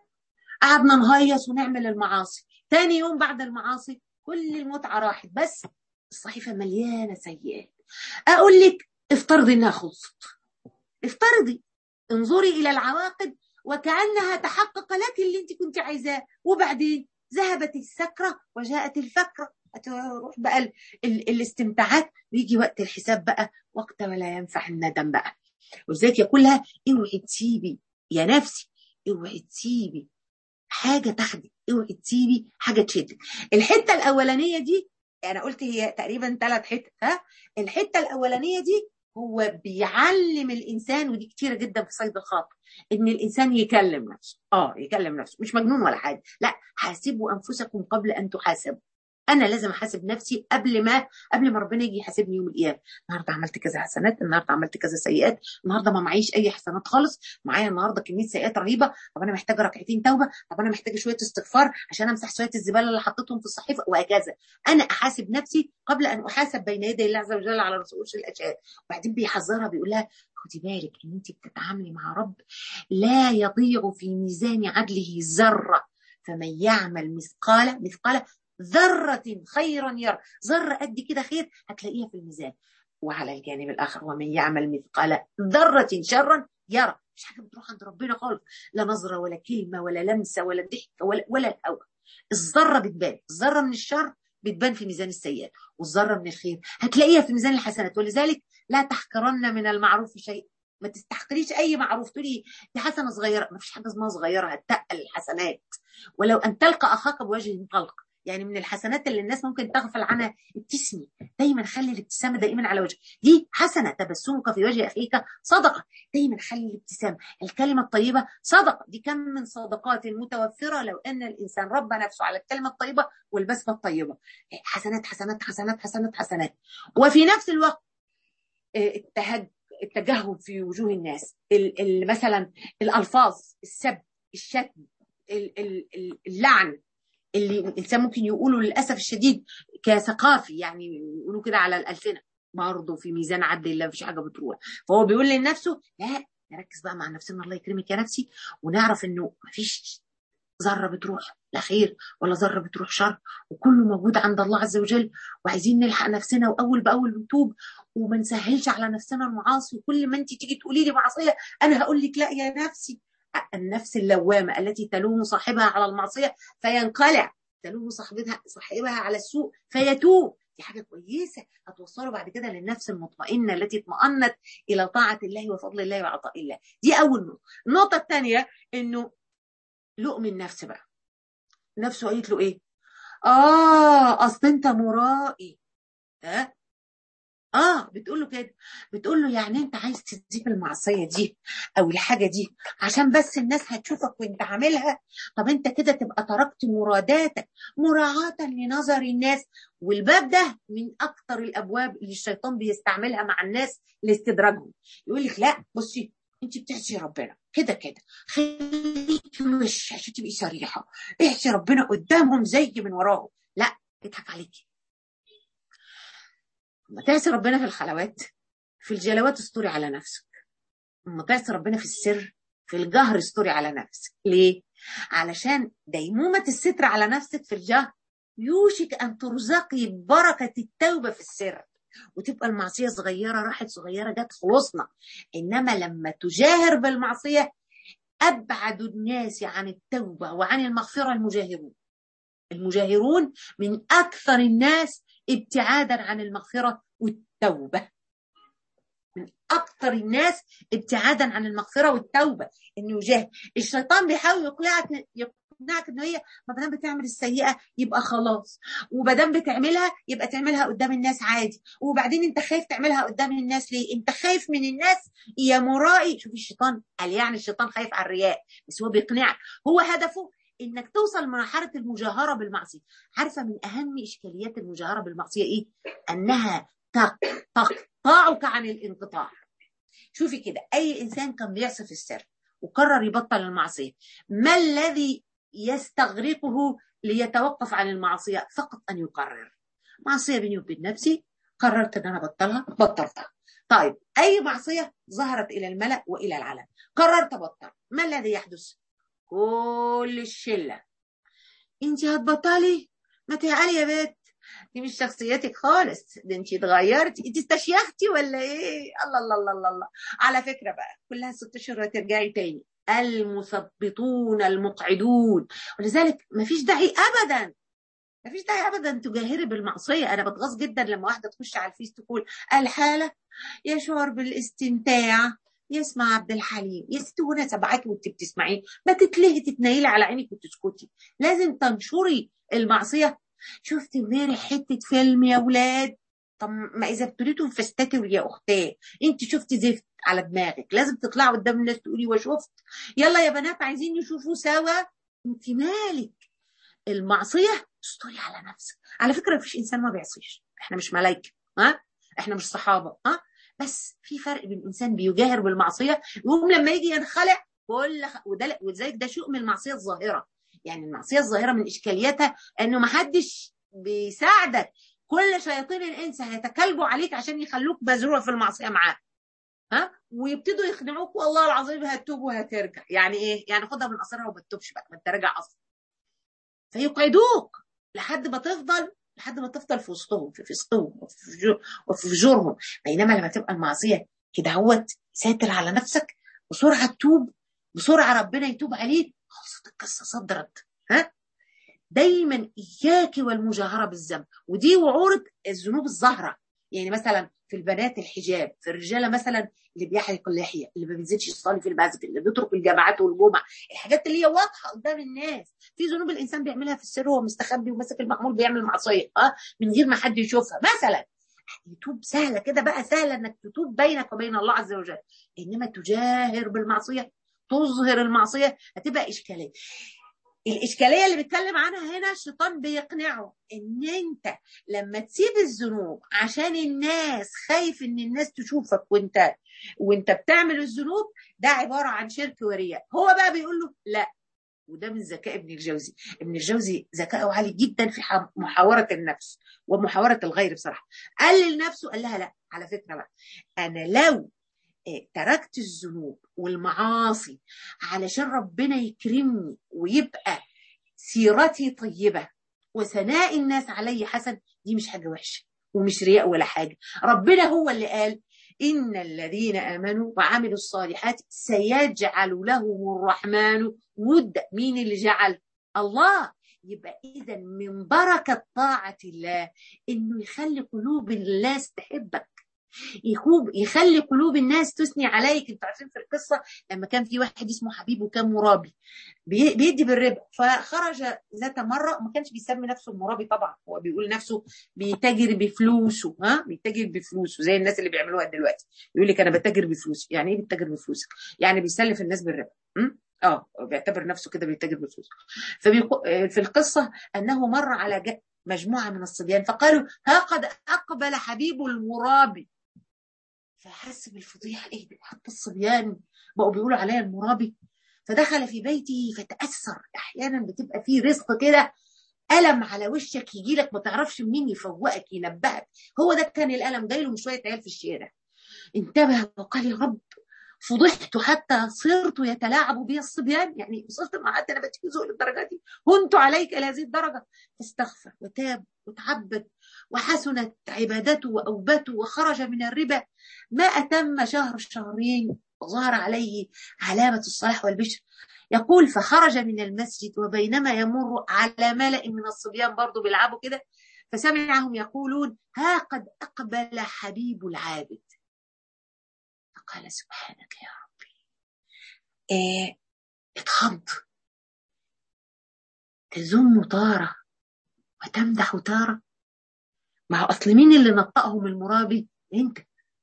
قعدنا نهيص ونعمل المعاصي تاني يوم بعد المعاصي كل المتعه راحت بس الصحيفه مليانه سيئات اقول لك افترضي انها خلصت افترضي انظري الى العواقب وكانها تحقق لك اللي انت كنت عايزاه وبعدين ذهبت السكره وجاءت الفكره هتروح بقى ال ال الاستمتاعات ويجي وقت الحساب بقى وقت ولا ينفع الندم بقى ولذلك يقول لها اوعي تسيبي يا نفسي اوعي تسيبي حاجه تاخدك اوعي تسيبي حاجه تشدك الحته الاولانيه دي انا قلت هي تقريبا ثلاث حتت ها الحته الاولانيه دي هو بيعلم الانسان ودي كتيره جدا في صيد الخاطر ان الانسان يكلم نفسه اه يكلم نفسه مش مجنون ولا حاجه لا حاسبوا انفسكم قبل ان تحاسبوا انا لازم احاسب نفسي قبل ما قبل ما ربنا يجي يحاسبني يوم القيامه النهارده عملت كذا حسنات النهارده عملت كذا سيئات النهارده ما معيش اي حسنات خالص معايا النهارده كميه سيئات رهيبه طب انا محتاجه ركعتين توبه طب انا محتاجه شويه استغفار عشان امسح شويه الزباله اللي حطيتهم في الصحيفه وهكذا انا احاسب نفسي قبل ان احاسب بين يدي الله عز وجل على رؤوس الاشياء وبعدين بيحذرها بيقول لها خدي بالك ان انت بتتعاملي مع رب لا يضيع في ميزان عدله ذره فمن يعمل مثقال مثقال ذرة خيرا يرى ذرة قد كده خير هتلاقيها في الميزان وعلى الجانب الآخر ومن يعمل مثقال ذرة شرا يرى مش حاجة بتروح عند ربنا خالص لا نظرة ولا كلمة ولا لمسة ولا ضحكة ولا, ولا الهوى الذرة بتبان الذرة من الشر بتبان في ميزان السيئات والذرة من الخير هتلاقيها في ميزان الحسنات ولذلك لا تحقرن من المعروف شيء ما تستحقريش اي معروف تقولي دي حسنه صغيره ما فيش حاجه اسمها صغيره هتقل الحسنات ولو ان تلقى اخاك بوجه طلق يعني من الحسنات اللي الناس ممكن تغفل عنها ابتسمي دايما خلي الابتسامه دائما على وجهك دي حسنه تبسمك في وجه اخيك صدقه دايما خلي الابتسامه الكلمه الطيبه صدقه دي كم من صدقات متوفره لو ان الانسان ربى نفسه على الكلمه الطيبه والبسمه الطيبه حسنات حسنات حسنات حسنات حسنات وفي نفس الوقت التهج التجهل في وجوه الناس مثلا الالفاظ السب الشتم اللعن اللي الانسان ممكن يقوله للاسف الشديد كثقافي يعني يقولوا كده على الالسنه برضه في ميزان عدل الله مفيش حاجه بتروح فهو بيقول لنفسه لا نركز بقى مع نفسنا الله يكرمك يا نفسي ونعرف انه مفيش ذره بتروح لا خير ولا ذره بتروح شر وكله موجود عند الله عز وجل وعايزين نلحق نفسنا واول باول نتوب وما نسهلش على نفسنا المعاصي وكل ما انت تيجي تقولي لي معصيه انا هقول لك لا يا نفسي النفس اللوامة التي تلوم صاحبها على المعصية فينقلع تلوم صاحبها صاحبها على السوء فيتوب دي حاجة كويسة هتوصله بعد كده للنفس المطمئنة التي اطمأنت إلى طاعة الله وفضل الله وعطاء الله دي أول نقطة النقطة الثانية إنه لؤم النفس بقى نفسه قالت له إيه آه أصل أنت مرائي ها اه بتقول له كده بتقول له يعني انت عايز تسيب المعصيه دي او الحاجه دي عشان بس الناس هتشوفك وانت عاملها طب انت كده تبقى تركت مراداتك مراعاه لنظر الناس والباب ده من اكتر الابواب اللي الشيطان بيستعملها مع الناس لاستدراجهم يقول لك لا بصي انت بتعصي ربنا كده كده خليكي وش عشان تبقي صريحه اعصي ربنا قدامهم زي من وراهم لا بيضحك عليكي ما تعصي ربنا في الخلوات في الجلوات استوري على نفسك لما تعصي ربنا في السر في الجهر استوري على نفسك ليه علشان ديمومة الستر على نفسك في الجهر يوشك أن ترزقي بركة التوبة في السر وتبقى المعصية صغيرة راحت صغيرة جت خلصنا إنما لما تجاهر بالمعصية أبعد الناس عن التوبة وعن المغفرة المجاهرون المجاهرون من أكثر الناس ابتعادا عن المغفرة والتوبة من أكثر الناس ابتعادا عن المغفرة والتوبة إنه يجاهد الشيطان بيحاول يقنعك يقنعك إن هي ما دام بتعمل السيئة يبقى خلاص وما دام بتعملها يبقى تعملها قدام الناس عادي وبعدين أنت خايف تعملها قدام الناس ليه؟ أنت خايف من الناس يا مرائي شوف الشيطان قال يعني الشيطان خايف على الرياء بس هو بيقنعك هو هدفه انك توصل لمرحله المجاهره بالمعصيه عارفه من اهم اشكاليات المجاهره بالمعصيه ايه انها تقطعك عن الانقطاع شوفي كده اي انسان كان بيعصي في السر وقرر يبطل المعصيه ما الذي يستغرقه ليتوقف عن المعصيه فقط ان يقرر معصيه بيني وبين نفسي قررت ان انا ابطلها بطلتها طيب اي معصيه ظهرت الى الملا والى العلن قررت ابطل ما الذي يحدث كل الشله انت هتبطلي ما تعالي يا بنت دي مش شخصيتك خالص ده انت اتغيرتي انت استشيختي ولا ايه الله الله الله الله, الله. على فكره بقى كلها ست اشهر هترجعي تاني المثبطون المقعدون ولذلك ما فيش داعي ابدا ما فيش داعي ابدا تجاهري بالمعصيه انا بتغاظ جدا لما واحده تخش على الفيس تقول الحاله يشعر بالاستمتاع يسمع عبد الحليم يا ست هنا سبعاكي وانت بتسمعيه ما تتلهي تتنيلي على عينك وتسكتي لازم تنشري المعصيه شفت امبارح حته فيلم يا ولاد طب ما اذا ابتديتوا فاستتروا يا اختاه انت شفتي زفت على دماغك لازم تطلعي قدام الناس تقولي وشفت يلا يا بنات عايزين نشوفوا سوا انت مالك المعصيه استوري على نفسك على فكره مفيش انسان ما بيعصيش احنا مش ملايكه ها احنا مش صحابه ها بس في فرق بين انسان بيجاهر بالمعصيه يقوم لما يجي ينخلع كل وده ولذلك ده شيء من المعصيه الظاهره يعني المعصيه الظاهره من اشكالياتها انه ما حدش بيساعدك كل شياطين الانس هيتكلبوا عليك عشان يخلوك مزروع في المعصيه معاه ها ويبتدوا يقنعوك والله العظيم هتوب وهترجع يعني ايه يعني خدها من قصرها وما تتوبش بقى ما انت راجع اصلا فيقعدوك لحد ما تفضل لحد ما تفضل في وسطهم في وسطهم وفي فجورهم بينما لما تبقى المعصيه كده هوت ساتر على نفسك بسرعه تتوب بسرعه ربنا يتوب عليك خلصت القصه صدرت ها دايما اياك والمجاهره بالذنب ودي وعوره الذنوب الظاهره يعني مثلا في البنات الحجاب في الرجاله مثلا اللي بيحرق اللحيه اللي ما بينزلش يصلي في المسجد اللي بيترك الجامعات والجمع الحاجات اللي هي واضحه قدام الناس في ذنوب الانسان بيعملها في السر وهو مستخبي وماسك المحمول بيعمل معصيه اه من غير ما حد يشوفها مثلا يتوب سهله كده بقى سهله انك تتوب بينك وبين الله عز وجل انما تجاهر بالمعصيه تظهر المعصيه هتبقى اشكاليه الاشكاليه اللي بيتكلم عنها هنا الشيطان بيقنعه ان انت لما تسيب الذنوب عشان الناس خايف ان الناس تشوفك وانت وانت بتعمل الذنوب ده عباره عن شرك ورياء هو بقى بيقول له لا وده من ذكاء ابن الجوزي ابن الجوزي ذكائه عالي جدا في محاورة النفس ومحاورة الغير بصراحة قال لنفسه قال لها لا على فكرة بقى أنا لو تركت الذنوب والمعاصي علشان ربنا يكرمني ويبقى سيرتي طيبة وثناء الناس علي حسن دي مش حاجة وحشة ومش رياء ولا حاجة ربنا هو اللي قال إن الذين آمنوا وعملوا الصالحات سيجعل لهم الرحمن ود مين اللي جعل الله يبقى إذا من بركة طاعة الله إنه يخلي قلوب الناس تحبك يخوب يخلي قلوب الناس تثني عليك انتوا عارفين في القصه لما كان في واحد اسمه حبيب وكان مرابي بيدي بالربا فخرج ذات مره وما كانش بيسمي نفسه المرابي طبعا هو بيقول نفسه بيتاجر بفلوسه ها بيتاجر بفلوسه زي الناس اللي بيعملوها دلوقتي يقول لك انا بتاجر بفلوسي يعني ايه بتاجر بفلوسك يعني بيسلف الناس بالربا اه بيعتبر نفسه كده بيتاجر بفلوسه فبيقو... في القصه انه مر على مجموعه من الصبيان فقالوا ها قد اقبل حبيب المرابي فحس بالفضيحه ايه ده حتى الصبيان بقوا بيقولوا عليا المرابي فدخل في بيتي فتاثر احيانا بتبقى في رزق كده الم على وشك يجي لك ما تعرفش مين يفوقك ينبهك هو ده كان الالم جاي له من شويه عيال في الشارع انتبه وقال يا رب فضحت حتى صرت يتلاعب بي الصبيان يعني وصلت مع حتى انا بتجوزه للدرجه دي هنت عليك الى هذه الدرجه فاستغفر وتاب وتعبد وحسنت عبادته واوبته وخرج من الربا ما اتم شهر شهرين وظهر عليه علامه الصلاح والبشر يقول فخرج من المسجد وبينما يمر على ملأ من الصبيان برضه بيلعبوا كده فسمعهم يقولون ها قد أقبل حبيب العابد فقال سبحانك يا ربي إيه اتخض تذم تارة وتمدح تارة مع أصل مين اللي نطقهم المرابي انت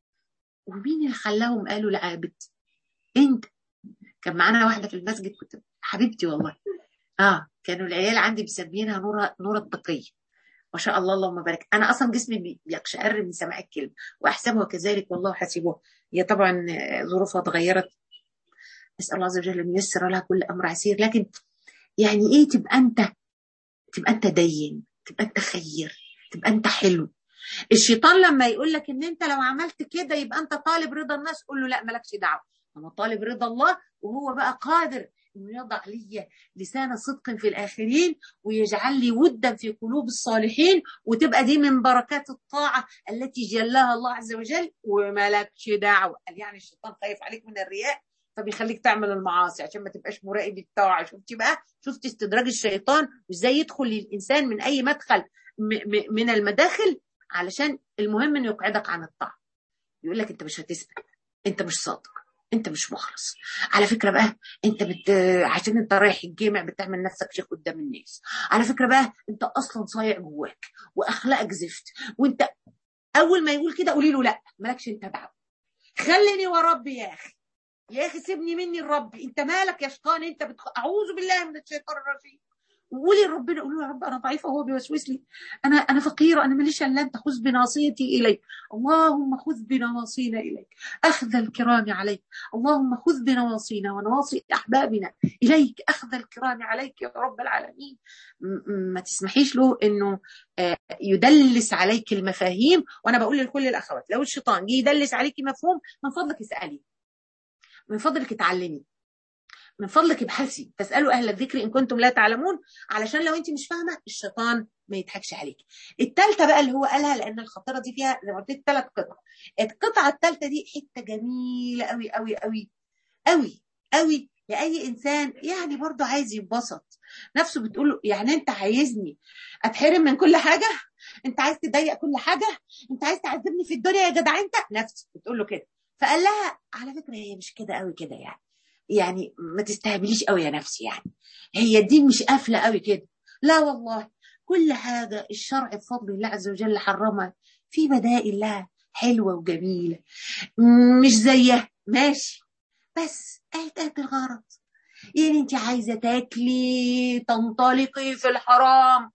ومين اللي خلاهم قالوا العابد انت كان معانا واحدة في المسجد كنت حبيبتي والله اه كانوا العيال عندي مسمينها نورة نورة التقية ما شاء الله اللهم بارك انا اصلا جسمي بيقشعر من سماع الكلمه واحسبها كذلك والله حسيبها هي طبعا ظروفها اتغيرت نسال الله عز وجل ان ييسر لها كل امر عسير لكن يعني ايه تبقى انت تبقى انت دين تبقى انت خير تبقى انت حلو الشيطان لما يقول لك ان انت لو عملت كده يبقى انت طالب رضا الناس قول له لا مالكش دعوه انا طالب رضا الله وهو بقى قادر انه يضع لي لسان صدق في الاخرين ويجعل لي ودا في قلوب الصالحين وتبقى دي من بركات الطاعه التي جلاها الله عز وجل ومالكش دعوه قال يعني الشيطان خايف عليك من الرياء فبيخليك تعمل المعاصي عشان ما تبقاش مراقب الطاعه شفتي بقى شفت استدراج الشيطان وازاي يدخل للانسان من اي مدخل من المداخل علشان المهم انه يقعدك عن الطاعه يقول لك انت مش هتثبت انت مش صادق انت مش مخلص على فكره بقى انت بت... عشان انت رايح الجامع بتعمل نفسك شيخ قدام الناس على فكره بقى انت اصلا صايع جواك واخلاقك زفت وانت اول ما يقول كده قولي له لا مالكش انت دعوه خليني وربي يا اخي يا اخي سيبني مني الرب انت مالك يا شيطان انت بتخ... اعوذ بالله من الشيطان الرجيم وقولي لربنا قولي يا رب انا ضعيفه وهو بيوسوس لي انا انا فقيره انا ماليش الا انت خذ بناصيتي اليك اللهم خذ بنواصينا اليك اخذ الكرام عليك اللهم خذ بنواصينا ونواصي احبابنا اليك اخذ الكرام عليك يا رب العالمين ما تسمحيش له انه يدلس عليك المفاهيم وانا بقول لكل الاخوات لو الشيطان جه يدلس عليكي مفهوم من فضلك اسالي من فضلك اتعلمي من فضلك ابحثي فاسالوا اهل الذكر ان كنتم لا تعلمون علشان لو انت مش فاهمه الشيطان ما يضحكش عليك الثالثه بقى اللي هو قالها لان الخطيره دي فيها زي ما قلت ثلاث قطع القطعه الثالثه دي حته جميله قوي قوي قوي قوي قوي لاي انسان يعني برضه عايز يتبسط نفسه بتقول له يعني انت عايزني اتحرم من كل حاجه انت عايز تضيق كل حاجه انت عايز تعذبني في الدنيا يا جدع انت نفسه بتقول له كده فقال لها على فكره هي مش كده قوي كده يعني يعني ما تستهبليش قوي يا نفسي يعني هي الدين مش قافله قوي كده لا والله كل حاجه الشرع بفضل الله عز وجل حرمها في بدائل لها حلوه وجميله مش زيها ماشي بس اهدأت الغرض يعني انت عايزه تاكلي تنطلقي في الحرام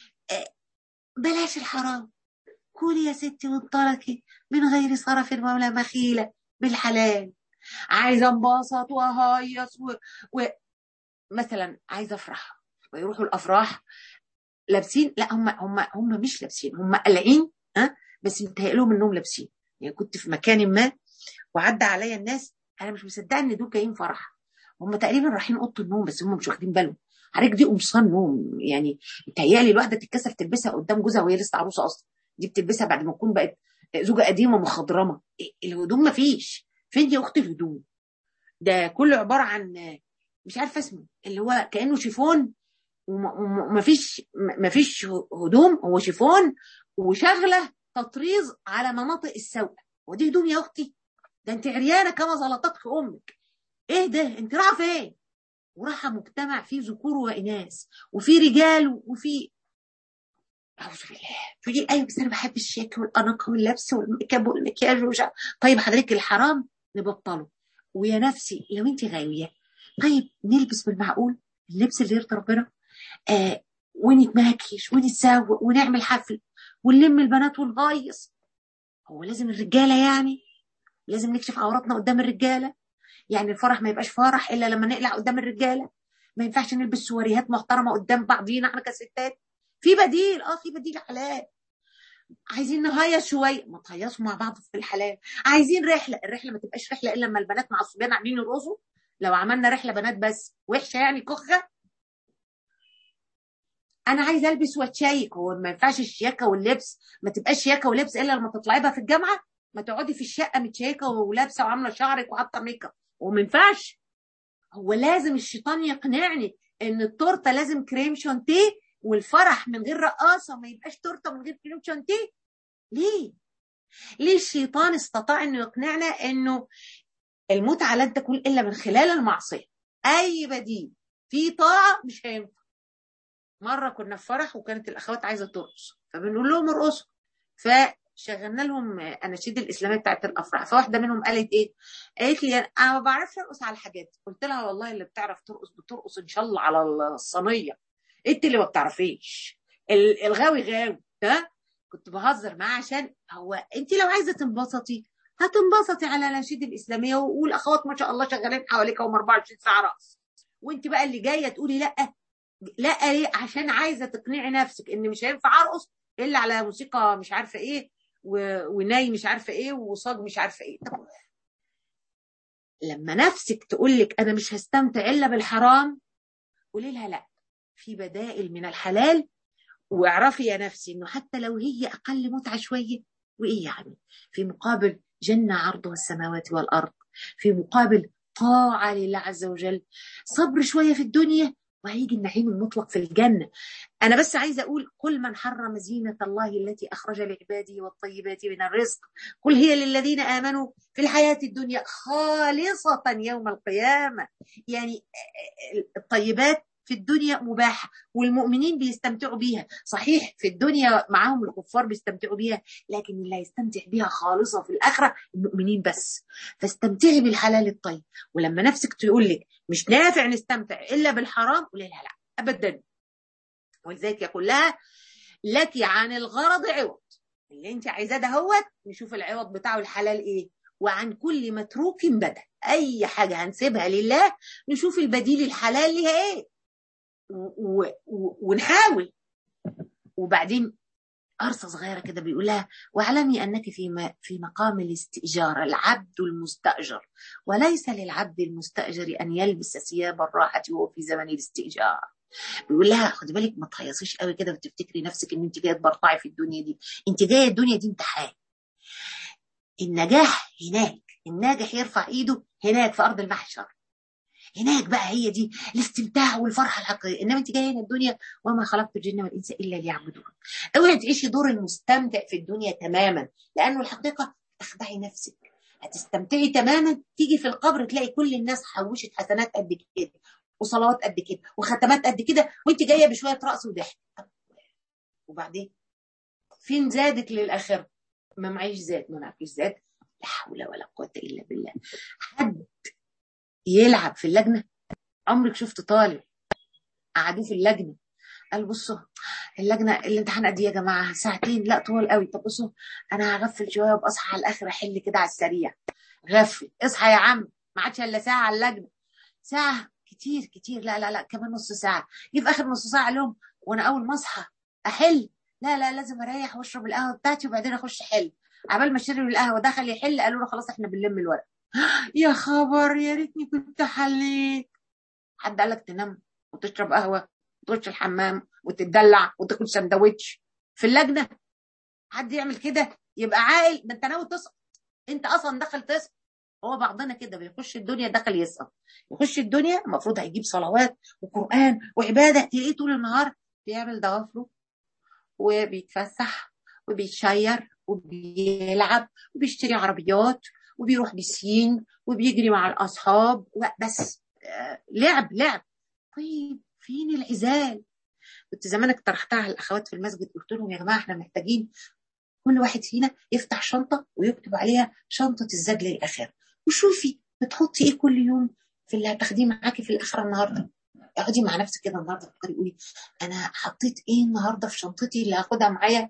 بلاش الحرام كلي يا ستي وانطلقي من غير صرف ولا مخيله بالحلال عايزه انبسط وهيص و... و... مثلا عايزه افرح ويروحوا الافراح لابسين لا هم هم هم مش لابسين هم قلعين ها بس متهيأ لهم انهم لابسين يعني كنت في مكان ما وعدى عليا الناس انا مش مصدقه ان دول جايين فرح هم تقريبا رايحين اوضه النوم بس هم مش واخدين بالهم عليك دي قمصان نوم يعني متهيألي الواحده تتكسف تلبسها قدام جوزها وهي لسه عروسه اصلا دي بتلبسها بعد ما تكون بقت زوجه قديمه مخضرمه الهدوم ما فيش فين يا اختي الهدوم ده كله عباره عن مش عارفه اسمه اللي هو كانه شيفون ومفيش مفيش هدوم هو شيفون وشغله تطريز على مناطق السوق ودي هدوم يا اختي ده انت عريانه كما زلطتك امك ايه ده انت رايحه فين وراحه مجتمع فيه ذكور واناث وفي رجال وفي اعوذ بالله تقولي ايوه بس انا بحب الشيك والاناقه واللبس والميك اب والمكياج ومش طيب حضرتك الحرام نبطله ويا نفسي لو انت غاويه طيب نلبس بالمعقول اللبس اللي يرضي ربنا آه ونتماكيش ونتسوق ونعمل حفل ونلم البنات ونغيص هو لازم الرجاله يعني لازم نكشف عوراتنا قدام الرجاله يعني الفرح ما يبقاش فرح الا لما نقلع قدام الرجاله ما ينفعش نلبس سواريهات محترمه قدام بعضينا احنا كستات في بديل اه في بديل حلال عايزين نهيص شويه ما تهيصوا مع بعض في الحلال عايزين رحله الرحله ما تبقاش رحله الا لما البنات مع الصبيان عاملين يرقصوا لو عملنا رحله بنات بس وحشه يعني كخه انا عايزه البس واتشيك هو ما ينفعش الشياكه واللبس ما تبقاش شياكه ولبس الا لما تطلعي بقى في الجامعه ما تقعدي في الشقه متشيكه ولابسه وعامله شعرك وحاطه ميك اب وما ينفعش هو لازم الشيطان يقنعني ان التورته لازم كريم شانتيه والفرح من غير رقاصه ما يبقاش تورته من غير كريم شانتيه ليه ليه الشيطان استطاع انه يقنعنا انه المتعه لن تكون الا من خلال المعصيه اي بديل في طاعه مش هينفع مره كنا في فرح وكانت الاخوات عايزه ترقص فبنقول لهم ارقصوا فشغلنا لهم اناشيد الاسلاميه بتاعت الافراح فواحده منهم قالت ايه؟ قالت لي انا ما بعرفش ارقص على الحاجات قلت لها والله اللي بتعرف ترقص بترقص ان شاء الله على الصينيه انت اللي ما بتعرفيش الغاوي غاوي ها كنت بهزر معاه عشان هو انت لو عايزه تنبسطي هتنبسطي على الاناشيد الاسلاميه والاخوات ما شاء الله شغالين حواليك هم 24 ساعه رقص وانت بقى اللي جايه تقولي لا لا ليه عشان عايزه تقنعي نفسك ان مش هينفع ارقص الا على موسيقى مش عارفه ايه و... وناي مش عارفه ايه وصاج مش عارفه ايه طب لما نفسك تقول لك انا مش هستمتع الا بالحرام قولي لها لا في بدائل من الحلال واعرفي يا نفسي انه حتى لو هي اقل متعه شويه وايه يعني في مقابل جنه عرضها السماوات والارض في مقابل طاعه لله عز وجل صبر شويه في الدنيا وهيجي النعيم المطلق في الجنة أنا بس عايزة أقول كل من حرم زينة الله التي أخرج لعباده والطيبات من الرزق قل هي للذين آمنوا في الحياة الدنيا خالصة يوم القيامة يعني الطيبات في الدنيا مباحة والمؤمنين بيستمتعوا بيها صحيح في الدنيا معاهم الكفار بيستمتعوا بيها لكن اللي هيستمتع بيها خالصة في الآخرة المؤمنين بس فاستمتعي بالحلال الطيب ولما نفسك تقول لك مش نافع نستمتع إلا بالحرام قولي لها لا أبدا ولذلك يقول لها لك عن الغرض عوض اللي انت عايزاه ده هو نشوف العوض بتاعه الحلال ايه وعن كل متروك بدل اي حاجه هنسيبها لله نشوف البديل الحلال ليها ايه و... و... ونحاول وبعدين قرصة صغيرة كده بيقول لها واعلمي أنك في م... في مقام الاستئجار العبد المستأجر وليس للعبد المستأجر أن يلبس ثياب الراحة وهو في زمن الاستئجار بيقول لها خدي بالك ما تهيصيش قوي كده وتفتكري نفسك ان انت جايه تبرطعي في الدنيا دي انت جايه الدنيا دي امتحان النجاح هناك الناجح يرفع ايده هناك في ارض المحشر هناك بقى هي دي الاستمتاع والفرحه الحقيقيه انما انت جايه هنا الدنيا وما خلقت الجن والانس الا ليعبدون اوعي تعيشي دور المستمتع في الدنيا تماما لانه الحقيقه تخدعي نفسك هتستمتعي تماما تيجي في القبر تلاقي كل الناس حوشت حسنات قد كده وصلوات قد كده وختمات قد كده وانت جايه بشويه رقص وضحك وبعدين فين زادك للاخره ما معيش زاد ما معكيش زاد لا حول ولا قوه الا بالله حد يلعب في اللجنه عمرك شفت طالب قعدوه في اللجنه قال بصوا اللجنه الامتحان قد ايه يا جماعه ساعتين لا طول قوي طب بصوا انا هغفل شويه وابقى اصحى على الاخر احل كده على السريع غفل اصحى يا عم ما عادش الا ساعه على اللجنه ساعه كتير كتير لا لا لا كمان نص ساعه جه في اخر نص ساعه لهم وانا اول ما اصحى احل لا لا لازم اريح واشرب القهوه بتاعتي وبعدين اخش احل عبال ما شرب القهوه دخل يحل قالوا له خلاص احنا بنلم الورق يا خبر يا ريتني كنت حليت حد قالك تنام وتشرب قهوه وتخش الحمام وتتدلع وتاكل سندوتش في اللجنه حد يعمل كده يبقى عاقل ده انت ناوي تسقط انت اصلا داخل تسقط هو بعضنا كده بيخش الدنيا دخل يسقط يخش الدنيا المفروض هيجيب صلوات وقران وعباده تلاقيه طول النهار بيعمل ضوافره وبيتفسح وبيتشير وبيلعب وبيشتري عربيات وبيروح بسين وبيجري مع الاصحاب بس لعب لعب طيب فين العزال كنت زمان اقترحتها على الاخوات في المسجد قلت لهم يا جماعه احنا محتاجين كل واحد فينا يفتح شنطه ويكتب عليها شنطه الزاد للاخره وشوفي بتحطي ايه كل يوم في اللي هتاخديه معاكي في الاخره النهارده اقعدي مع نفسك كده النهارده فكري قولي انا حطيت ايه النهارده في شنطتي اللي هاخدها معايا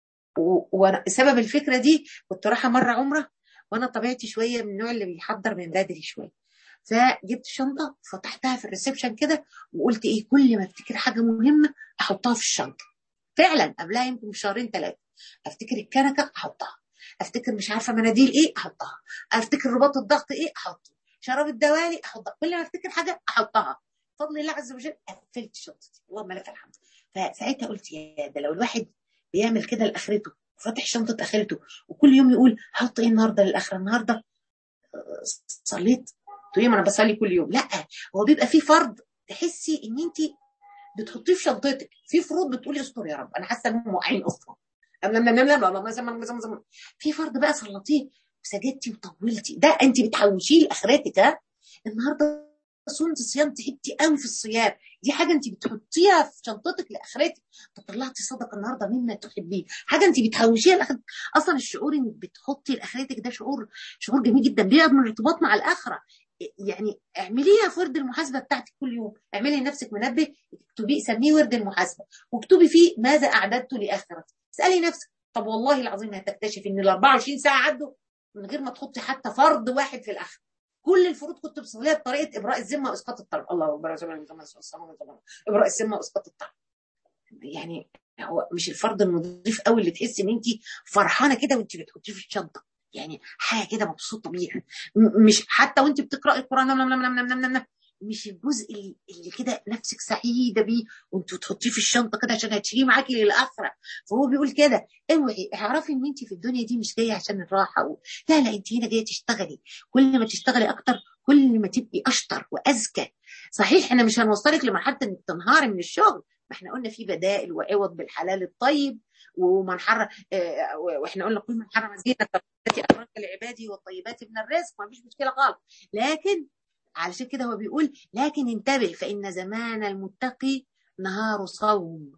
وسبب الفكره دي كنت رايحه مره عمره وانا طبيعتي شويه من النوع اللي بيحضر من بدري شويه فجبت شنطه فتحتها في الريسبشن كده وقلت ايه كل ما افتكر حاجه مهمه احطها في الشنطه فعلا قبلها يمكن بشهرين ثلاثه افتكر الكنكه احطها افتكر مش عارفه مناديل ايه احطها افتكر رباط الضغط ايه احطه شراب الدوالي احطها كل ما افتكر حاجه احطها بفضل الله عز وجل قفلت شنطتي اللهم لك الحمد فساعتها قلت يا ده لو الواحد بيعمل كده لاخرته وفاتح شنطه اخرته وكل يوم يقول هحط ايه النهارده للاخره النهارده صليت تقولي ما انا بصلي كل يوم لا هو بيبقى في فرض تحسي ان انت بتحطيه في شنطتك في فروض بتقولي استر يا رب انا حاسه انهم واقعين اصلا في فرض بقى صليتيه وسجدتي وطولتي ده انت بتحوشيه لاخرتك ها النهارده صمت صيام تعبتي قوي في الصيام دي حاجه انت بتحطيها في شنطتك لاخرتك طلعتي صدقه النهارده مما تحبيه حاجه انت بتحوشيها لاخرتك اصلا الشعور انك بتحطي لاخرتك ده شعور شعور جميل جدا بيقعد من الارتباط مع الاخره يعني اعمليها في ورد المحاسبه بتاعتك كل يوم اعملي لنفسك منبه اكتبي سميه ورد المحاسبه واكتبي فيه ماذا اعددت لاخرتي اسالي نفسك طب والله العظيم هتكتشف ان ال 24 ساعه عدوا من غير ما تحطي حتى فرض واحد في الاخر كل الفروض كنت بصليها بطريقه ابراء الذمه واسقاط الطلب الله اكبر ابراء الذمه واسقاط الطلب يعني هو مش الفرض النظيف قوي اللي تحسي ان انت فرحانه كده وانت بتحطيه في الشنطه يعني حاجه كده مبسوطه بيها مش حتى وانت بتقراي القران نم نم نم نم نم نم مش الجزء اللي, اللي كده نفسك سعيده بيه وانت تحطيه في الشنطه كده عشان هتشيليه معاكي للاخره فهو بيقول كده اوعي اعرفي ان انت في الدنيا دي مش جايه عشان الراحه و... لا لا انت هنا جايه تشتغلي كل ما تشتغلي اكتر كل ما تبقي اشطر واذكى صحيح احنا مش هنوصلك لمرحله انك تنهاري من الشغل ما احنا قلنا في بدائل وعوض بالحلال الطيب ومن حرم اه واحنا قلنا كل من حرم زينه التي اخرج لعبادي والطيبات من الرزق ما فيش مشكله خالص لكن علشان كده هو بيقول لكن انتبه فإن زمان المتقي نهار صوم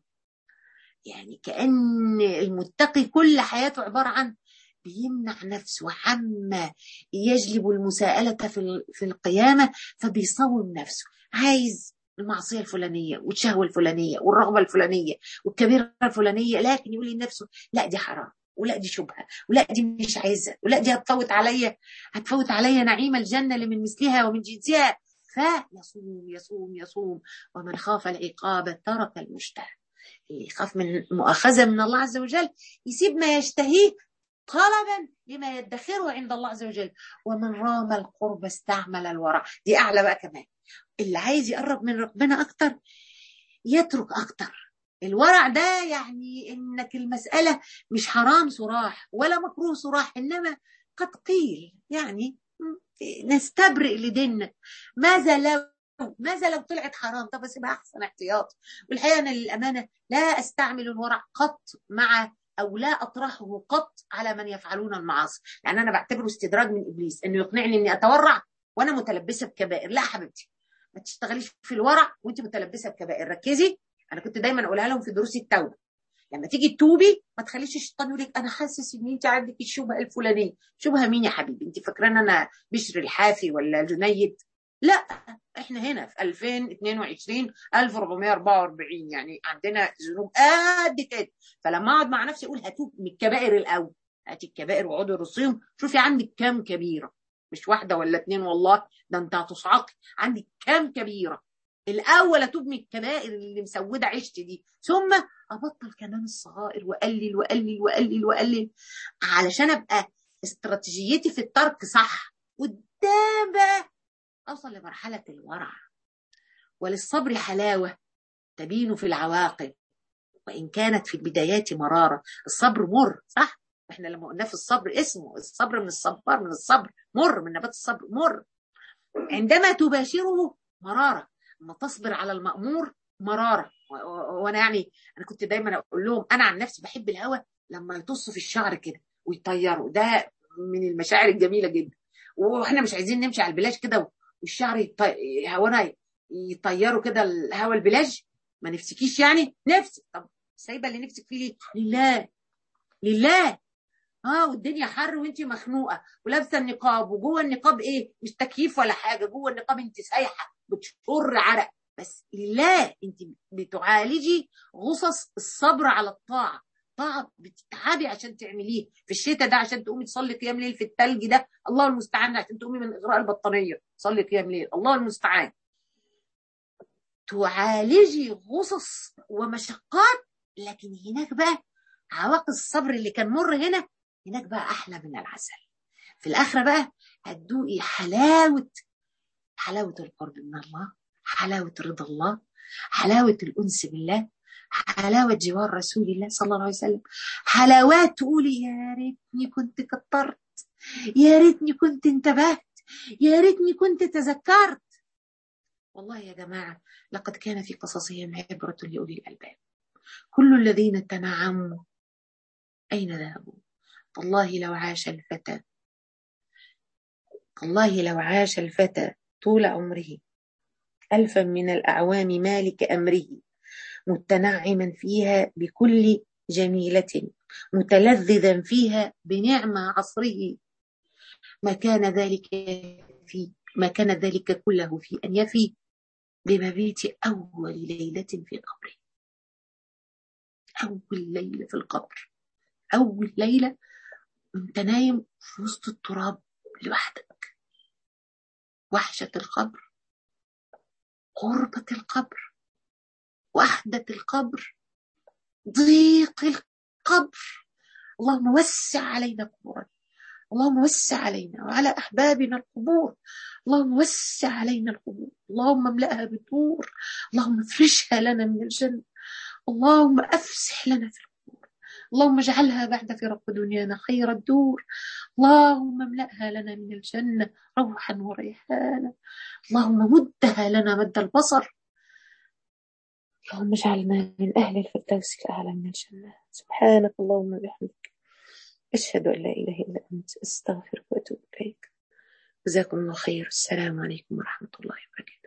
يعني كأن المتقي كل حياته عبارة عن بيمنع نفسه عما يجلب المساءلة في في القيامة فبيصوم نفسه عايز المعصية الفلانية والشهوة الفلانية والرغبة الفلانية والكبيرة الفلانية لكن يقول لنفسه لا دي حرام ولا دي شبهه ولا دي مش عايزه ولا دي هتفوت عليا هتفوت عليا نعيم الجنه لمن مثلها ومن جنسها فيصوم يصوم يصوم ومن خاف العقاب ترك المشتهى اللي يخاف من مؤاخذه من الله عز وجل يسيب ما يشتهيه طلبا لما يدخره عند الله عز وجل ومن رام القرب استعمل الورع دي اعلى بقى كمان اللي عايز يقرب من ربنا اكتر يترك اكتر الورع ده يعني انك المسألة مش حرام صراح ولا مكروه صراح انما قد قيل يعني نستبرئ لديننا ماذا لو ماذا لو طلعت حرام طب اسيبها احسن احتياط والحقيقه انا للامانه لا استعمل الورع قط مع او لا اطرحه قط على من يفعلون المعاصي لان انا بعتبره استدراج من ابليس انه يقنعني اني اتورع وانا متلبسه بكبائر لا حبيبتي ما تشتغليش في الورع وانت متلبسه بكبائر ركزي انا كنت دايما اقولها لهم في دروس التوبه لما تيجي تتوبي ما تخليش الشيطان يقول لك انا حاسس ان انت عندك الشبهه الفلانيه شبهه مين يا حبيبي انت فاكران انا بشر الحافي ولا جنيد لا احنا هنا في 2022 1444 يعني عندنا ذنوب قد كده فلما اقعد مع نفسي اقول هتوب من الكبائر الاول هاتي الكبائر واقعدي رصيهم شوفي عندك كام كبيره مش واحده ولا اتنين والله ده انت هتصعقي عندك كام كبيره الاول اتوب من الكبائر اللي مسوده عيشتي دي ثم ابطل كمان الصغائر واقلل واقلل واقلل واقلل علشان ابقى استراتيجيتي في الترك صح قدام بقى اوصل لمرحله الورع وللصبر حلاوه تبين في العواقب وان كانت في البدايات مراره الصبر مر صح احنا لما قلنا في الصبر اسمه الصبر من الصبر من الصبر مر من نبات الصبر مر عندما تباشره مراره لما تصبر على المأمور مرارة وانا يعني انا كنت دايما اقول لهم انا عن نفسي بحب الهوا لما يطص في الشعر كده ويطيروا ده من المشاعر الجميله جدا واحنا مش عايزين نمشي على البلاج كده والشعر يطي... هوانا يطيروا كده الهوا البلاج ما نفسكيش يعني نفسك طب سايبه اللي نفسك فيه ليه لله لله اه والدنيا حر وانت مخنوقه ولابسه النقاب وجوه النقاب ايه مش تكييف ولا حاجه جوه النقاب انت سايحه بتشر عرق بس لله انت بتعالجي غصص الصبر على الطاعه طاعه بتتعبي عشان تعمليه في الشتاء ده عشان تقومي تصلي قيام ليل في التلج ده الله المستعان عشان تقومي من اغراء البطانيه تصلي قيام ليل الله المستعان تعالجي غصص ومشقات لكن هناك بقى عواقب الصبر اللي كان مر هنا هناك بقى احلى من العسل في الاخره بقى هتدوقي حلاوه حلاوه القرب من الله حلاوه رضا الله حلاوه الانس بالله حلاوه جوار رسول الله صلى الله عليه وسلم حلاوات تقولي يا ريتني كنت كترت يا ريتني كنت انتبهت يا ريتني كنت تذكرت والله يا جماعه لقد كان في قصصهم عبره لاولي الالباب كل الذين تنعموا أين ذهبوا والله لو عاش الفتى والله لو عاش الفتى طول عمره ألفا من الأعوام مالك أمره متنعما فيها بكل جميلة متلذذا فيها بنعمة عصره ما كان ذلك في ما كان ذلك كله في أن يفي بمبيت أول ليلة في قبره أول ليلة في القبر أول ليلة وأنت نايم في وسط التراب لوحدك وحشة القبر غربة القبر وحدة القبر ضيق القبر اللهم وسع علينا قبورنا اللهم وسع علينا وعلى أحبابنا القبور اللهم وسع علينا القبور اللهم املأها بطور اللهم افرشها لنا من الجنة اللهم أفسح لنا في القبور اللهم اجعلها بعد فراق دنيانا خير الدور اللهم املأها لنا من الجنة روحا وريحانا اللهم مدها لنا مد البصر اللهم اجعلنا من أهل الفردوس الأعلى من الجنة سبحانك اللهم وبحمدك أشهد أن لا إله إلا أنت أستغفرك وأتوب إليك جزاكم الله خير السلام عليكم ورحمة الله وبركاته